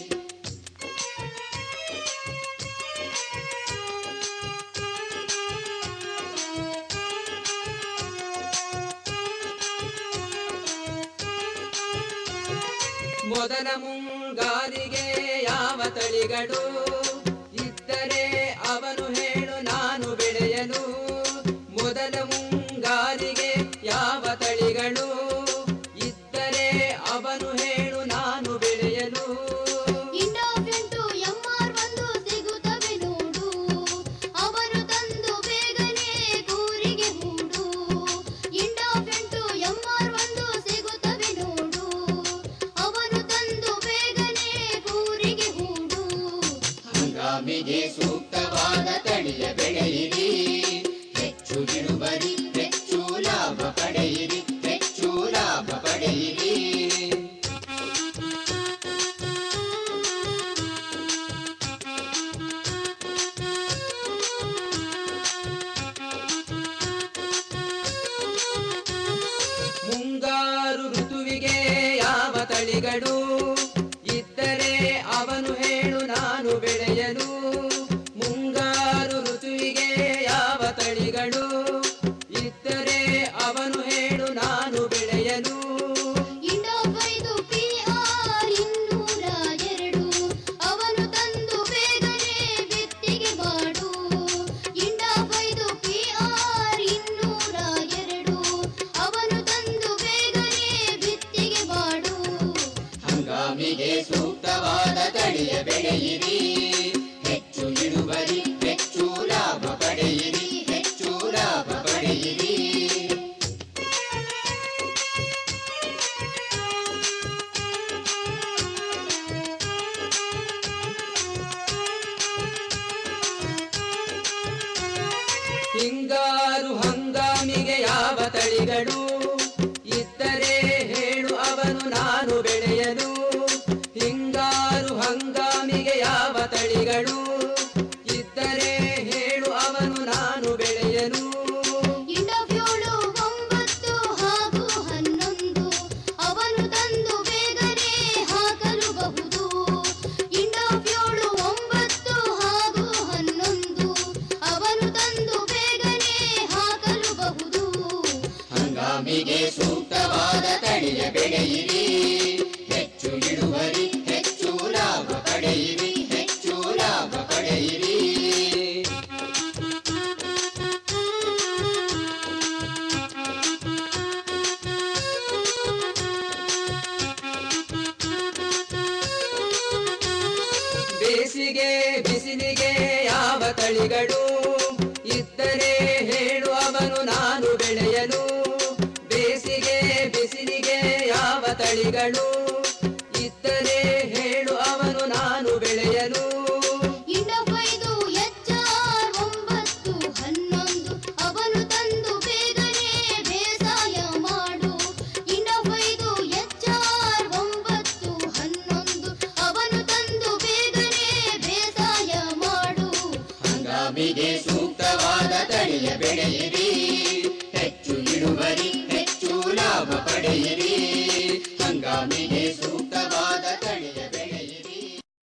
ಮೊದಲ ಮುಂಗಾರಿಗೆ ಯಾವ ತಳಿಗಳು ಇದ್ದರೆ ಅವನು ಹೇಳು ನಾನು ಬೆಳೆಯಲು ಮೊದಲ ಮುಂಗಾರಿಗೆ ಯಾವ ತಳಿಗಳು ಇದ್ದರೆ ಅವನು ಹೇಳು ನಾನು ಬೆಳೆಯಲು ಇಂಡೋಫೆಂಟು ಎಂಆರ್ ಒಂದು ಸಿಗುತ್ತವೆ ನೋಡು ಅವರು ತಂದು ಬೇಗನೆ ಕೂರಿಗೆ ಹೂಡು ಇಂಡೋಫೆಂಟು ಎಂಆರ್ ಒಂದು ಸಿಗುತ್ತವೆ ನೋಡು ಅವನು ತಂದು ಬೇಗನೆ ಕೂರಿಗೆ ಹೂಡು ಹಂಗಾಮಿಗೆ ಸೂಕ್ತವಾದ ತಳಿಯ ಬೆಳೆಯಿರಿ ಹೆಚ್ಚು ಇಳುವರಿ ಹೆಚ್ಚು ಲಾಭ ಪಡೆಯಿರಿ ಹೆಚ್ಚು ಲಾಭ ಪಡೆಯಿರಿ ಮುಂಗಾರು ಋತುವಿಗೆ ಯಾವ ತಳಿಗಳು ಇದ್ದರೆ ಅವನು ಹೇಳು ನಾನು ಬೆಳೆಯಲು ಮುಂಗಾರು ಋತುವಿಗೆ ಯಾವ ತಳಿಗಳು ಇದ್ದರೆ ಅವನು ಹೇಳು ನಾನು ಬೆಳೆಯಲು ಇಂಡೋಫೈದು ಪಿಆರ್ ಇನ್ನೂರ ಎರಡು ಅವನು ತಂದು ಬೇಗನೆ ಬಿತ್ತಿಗೆ ಮಾಡು ಇಂಡೋಫೈದು ಪಿಆರ್ ಇನ್ನೂರ ಎರಡು ಅವನು ತಂದು ಬೇಗನೆ ಬಿತ್ತಿಗೆ ಮಾಡು ಹಂಗಾಮಿಗೆ ಸೂಕ್ತವಾದ ತಳಿಯ ಬೆಳೆಯಿರಿ ಹೆಚ್ಚು ಇಳುವರಿ ಹೆಚ್ಚು ಲಾಭ ಪಡೆಯಿರಿ ಹೆಚ್ಚು ಲಾಭ ಪಡೆಯಿರಿ ಹಿಂಗಾರು ಹಂಗಾಮಿಗೆ ಯಾವ ತಳಿಗಳು ಇದ್ದರೆ ಹೇಳು ಅವನು ನಾನು ಬೆಳೆಯಲು ಹಿಂಗಾರು ಹಂಗಾಮಿಗೆ ಯಾವ ತಳಿಗಳು ಇದ್ದರೆ ಹೇಳು ಅವನು ನಾನು ಬೆಳೆಯಲು ಇಂಡೋಫ್ಯೂಳು ಒಂಬತ್ತು ಹಾಗೂ ಹನ್ನೊಂದು ಅವನು ತಂದು ಬೇಗನೆ ಹಾಕಲುಬಹುದು ಇಂಡೋಫ್ಯೂಳು ಒಂಬತ್ತು ಹಾಗೂ ಹನ್ನೊಂದು ಅವನು ತಂದು ಬೇಗನೆ ಹಾಕಲುಬಹುದು ಹಂಗಾಮಿಗೆ ಸೂಕ್ತವಾದ ತಳಿಯ ಬೆಳೆಯಿರಿ ಹೆಚ್ಚು ಇಳುವರಿ ಹೆಚ್ಚು ಲಾಭ ಪಡೆಯಿರಿ ಹೆಚ್ಚು ಲಾಭ ಪಡೆಯಿರಿ ಬೇಸಿಗೆ ಬಿಸಿಲಿಗೆ ಯಾವ ತಳಿಗಳು ಇದ್ದರೆ ಹೇಳು ಅವನು ನಾನು ಬೆಳೆಯಲು ಬೇಸಿಗೆ ಬಿಸಿಲಿಗೆ ಯಾವ ತಳಿಗಳು ಇದ್ದರೆ ಹೇಳು ಅವನು ನಾನು ಬೆಳೆಯಲು ಇಂಡೋಫೈದು ಎಚ್ಆರ್ ಒಂಬತ್ತು ಹನ್ನೊಂದು ಅವನು ತಂದು ಬೇಗನೆ ಬೇಸಾಯ ಮಾಡು ಇಂಡೋಫೈದು ಎಚ್ಆರ್ ಹಂಗಾಮಿಗೆ ಸೂಕ್ತವಾದ ತಳಿಯ ಬೆಳೆಯಿರಿ ಹೆಚ್ಚು ಇಳುವರಿ ಹೆಚ್ಚು ಲಾಭ ಪಡೆಯಿರಿ ಹಂಗಾಮಿಗೆ ಸೂಕ್ತವಾದ ತಳಿಯ ಬೆಳೆಯಿರಿ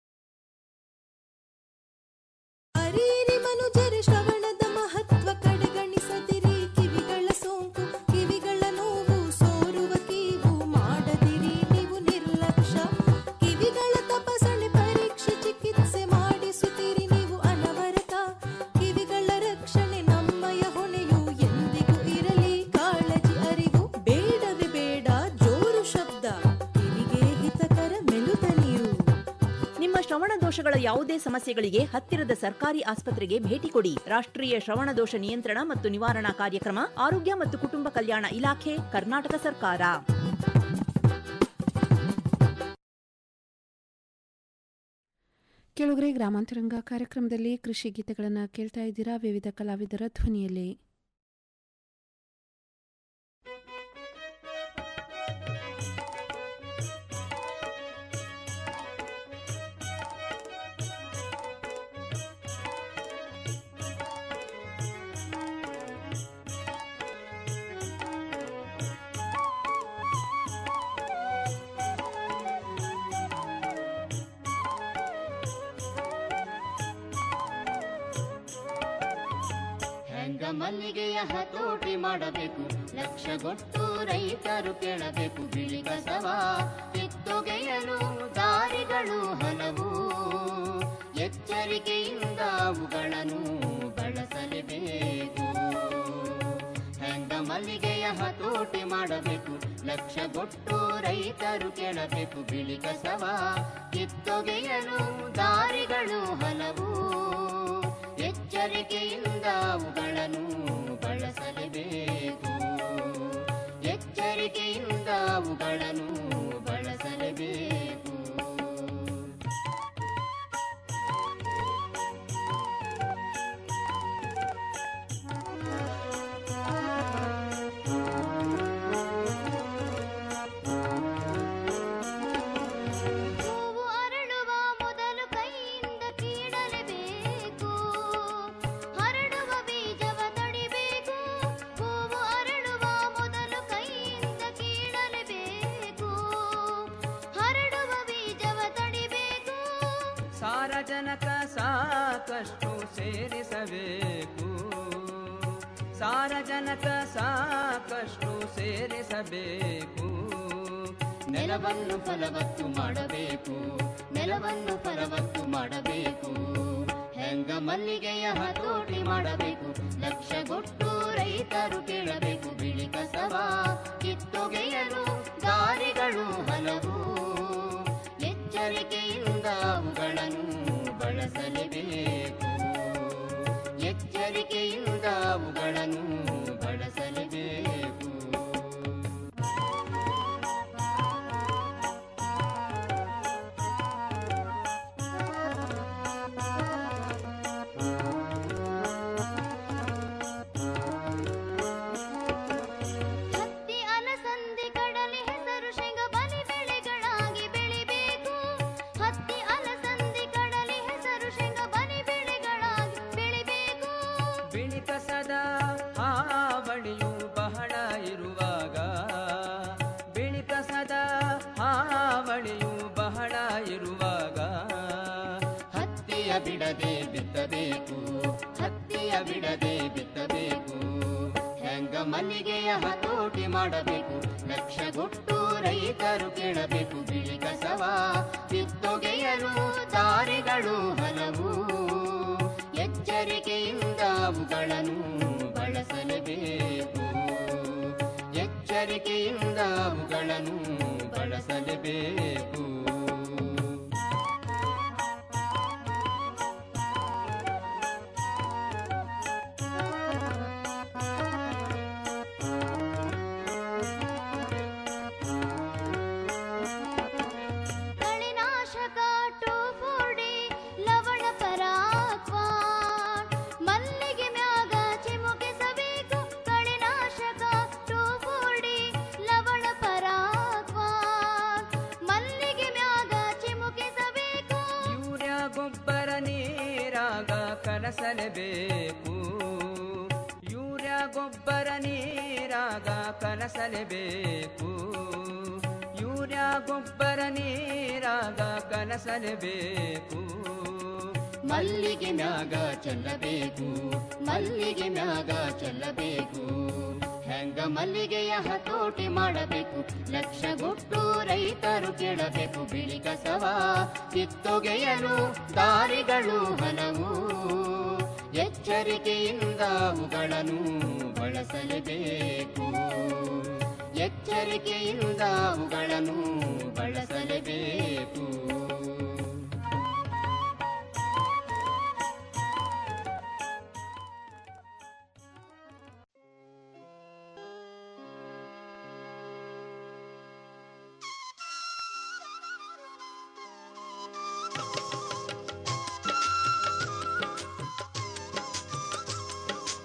ಅರಿಯಿರಿ ಮನುಜರೆ ಶ್ರವಣದ ಮಹತ್ವ ಕಡೆಗಣಿಸದಿರಿ ಕಿವಿಗಳ ಸೋಂಕು ಕಿವಿಗಳ ನೋವು ಸೋರುವ ಕೀವು ಮಾಡದಿರಿ ನೀವು ನಿರ್ಲಕ್ಷ್ಯ ಕಿವಿಗಳ ತಪಾಸಣೆ ಪರೀಕ್ಷೆ ಚಿಕಿತ್ಸೆ ಮಾಡಿಸುತ್ತೀರಿ ನೀವು ಅನವರತ ಕಿವಿಗಳ ರಕ್ಷಣೆ ನಮ್ಮಯ ಹೊಣೆಯು ಎಂದಿಗೂ ಇರಲಿ ಕಾಳಜಿ ಅರಿವು ಬೇಡವೇ ಬೇಡ ಜೋರು ಶಬ್ದ ಕಿವಿಗೆ ಹಿತಕರ ಮೆಲುತ ನೀರು ನಿಮ್ಮ ಶ್ರವಣ ದೋಷಗಳ ಯಾವುದೇ ಸಮಸ್ಯೆಗಳಿಗೆ ಹತ್ತಿರದ ಸರ್ಕಾರಿ ಆಸ್ಪತ್ರೆಗೆ ಭೇಟಿ ಕೊಡಿ ರಾಷ್ಟ್ರೀಯ ಶ್ರವಣ ದೋಷ ನಿಯಂತ್ರಣ ಮತ್ತು ನಿವಾರಣಾ ಕಾರ್ಯಕ್ರಮ ಆರೋಗ್ಯ ಮತ್ತು ಕುಟುಂಬ ಕಲ್ಯಾಣ ಇಲಾಖೆ ಕರ್ನಾಟಕ ಸರ್ಕಾರ ಕೆಳಗರೆ ಗ್ರಾಮಾಂತರಂಗ ಕಾರ್ಯಕ್ರಮದಲ್ಲಿ ಕೃಷಿ ಗೀತೆಗಳನ್ನು ಕೇಳ್ತಾ ಇದ್ದೀರಾ ವಿವಿಧ ಕಲಾವಿದರ ಧ್ವನಿಯಲ್ಲಿ ಹೆಂಗ ಮಲ್ಲಿಗೆಯ ಹತೋಟಿ ಮಾಡಬೇಕು ಲಕ್ಷಗೊಟ್ಟು ರೈತರು ಕೇಳಬೇಕು ಬಿಳಿ ಕಸವ ಕಿತ್ತೊಗೆಯಲು ದಾರಿಗಳು ಹಲವು ಎಚ್ಚರಿಕೆಯಿಂದ ಅವುಗಳನ್ನು ಬಳಸಲೇಬೇಕು ಹೆಂಗ ಮಲ್ಲಿಗೆಯ ಹತೋಟಿ ಮಾಡಬೇಕು ಲಕ್ಷಗೊಟ್ಟು ರೈತರು ಕೇಳಬೇಕು ಬಿಳಿ ಕಸವ ಕಿತ್ತೊಗೆಯಲು ದಾರಿಗಳು ಹಲವು ಎಚ್ಚರಿಕೆಯಿಂದ ಅವುಗಳನ್ನು ಬಳಸಲೇಬೇಕು ಎಚ್ಚರಿಕೆಯಿಂದ ಅವುಗಳನ್ನು ಬಳಸಲೇಬೇಕು ಹೂವು ಅರಳುವ ಮೊದಲು ಕೈಯಿಂದ ಕೀಳಲೇಬೇಕು ಹರಡುವ ಬೀಜವ ತಡಿಬೇಕು ಹೂವು ಅರಳುವ ಮೊದಲು ಕೈಯಿಂದ ಕೀಳಲೇಬೇಕು ಹರಡುವ ಬೀಜವ ತಡಿಬೇಕು ಸಾರಜನಕ ಸಾಕಷ್ಟು ಸೇರಿಸಬೇಕು ಸಾರಜನಕ ಸಾಕಷ್ಟು ಸೇರಿಸಬೇಕು ನೆಲವನ್ನು ಫಲವತ್ತು ಮಾಡಬೇಕು ನೆಲವನ್ನು ಫಲವತ್ತು ಮಾಡಬೇಕು ಹೆಂಗ ಮಲ್ಲಿಗೆಯ ಹತೋಟಿ ಮಾಡಬೇಕು ಲಕ್ಷಗೊಟ್ಟು ರೈತರು ಕೇಳಬೇಕು ಬಿಳಿ ಕಸವ ಕಿತ್ತೊಗೆಯಲು ದಾರಿಗಳು ಹಲವು ಎಚ್ಚರಿಕೆಯಿಂದ ಅವುಗಳನ್ನು ಬಳಸಲೇಬೇಕು ಎಚ್ಚರಿಕೆಯಿಂದ ಅವುಗಳನ್ನು ಬಳಸಲೇಬೇಕು ಹತ್ತಿ ಅಲಸಂದಿ ಕಡಲೆ ಹೆಸರು ಶೇಂಗ ಬಲಿ ಬೆಳೆಗಳಾಗಿ ಬೆಳಿಬೇಕು ಹತ್ತಿ ಅಲಸಂದಿ ಕಡಲೆ ಹೆಸರು ಶೇಂಗ ಬಲಿ ಬೆಳೆಗಳಾಗಿ ಬೆಳಿಬೇಕು ಬಿಳಿ ಕಸದ ಹಾವಳಿಯು ಬಹಳ ಇರುವಾಗ ಬಿಳಿ ಕಸದ ಹಾವಳಿಯು ಬಹಳ ಇರುವಾಗ ಹತ್ತಿಯ ಬಿಡದೆ ಬಿತ್ತಬೇಕು ಹತ್ತಿಯ ಬಿಡದೆ ಬಿತ್ತಬೇಕು ಹೆಂಗ ಮಲ್ಲಿಗೆಯ ಹತೋಟಿ ಮಾಡಬೇಕು ಲಕ್ಷಗೊಟ್ಟು ರೈತರು ಕೇಳಬೇಕು ಬಿಳಿ ಕಸವ ಕಿತ್ತೊಗೆಯಲು ದಾರಿಗಳು ಹಲವು ಎಚ್ಚರಿಕೆಯಿಂದ ಅವುಗಳನ್ನು ಬಳಸಲೇಬೇಕು ಎಚ್ಚರಿಕೆಯಿಂದ ಅವುಗಳನ್ನು ಬಳಸಲೇಬೇಕು ಕಳೆನಾಶಕ ಟೋಫೋಡಿ ಲವಣ ಪರಾಕ್ವಾನ್ ಮಲ್ಲಿಗೆ ಮ್ಯಾಗ ಚಿಮುಕಿಸಬೇಕು ಕಳೆನಾಶಕ ಟೋಫೋಡಿ ಲವಣ ಪರಾಕ್ವಾನ್ ಮಲ್ಲಿಗೆ ಕಲಸಲೇಬೇಕು ಯೂರಿಯಾ ಗೊಬ್ಬರ ನೀರಾಗ ಕಲಸಲೇಬೇಕು ಯೂರಿಯಾ ಗೊಬ್ಬರ ನೀರಾಗ ಕಲಸಲೇಬೇಕು ಮಲ್ಲಿಗೆ ಮ್ಯಾಗ ಚೆಲ್ಲಬೇಕು ಮಲ್ಲಿಗೆ ಮ್ಯಾಗ ಚೆಲ್ಲಬೇಕು ಹೆಂಗ ಮಲ್ಲಿಗೆಯ ಹತೋಟಿ ಮಾಡಬೇಕು ಲಕ್ಷಗೊಟ್ಟು ರೈತರು ಕೇಳಬೇಕು ಬಿಳಿ ಕಸವ ಕಿತ್ತೊಗೆಯಲು ದಾರಿಗಳು ಹಲವು ಎಚ್ಚರಿಕೆಯಿಂದ ಅವುಗಳನ್ನು ಬಳಸಲೇಬೇಕು ಎಚ್ಚರಿಕೆಯಿಂದ ಅವುಗಳನ್ನು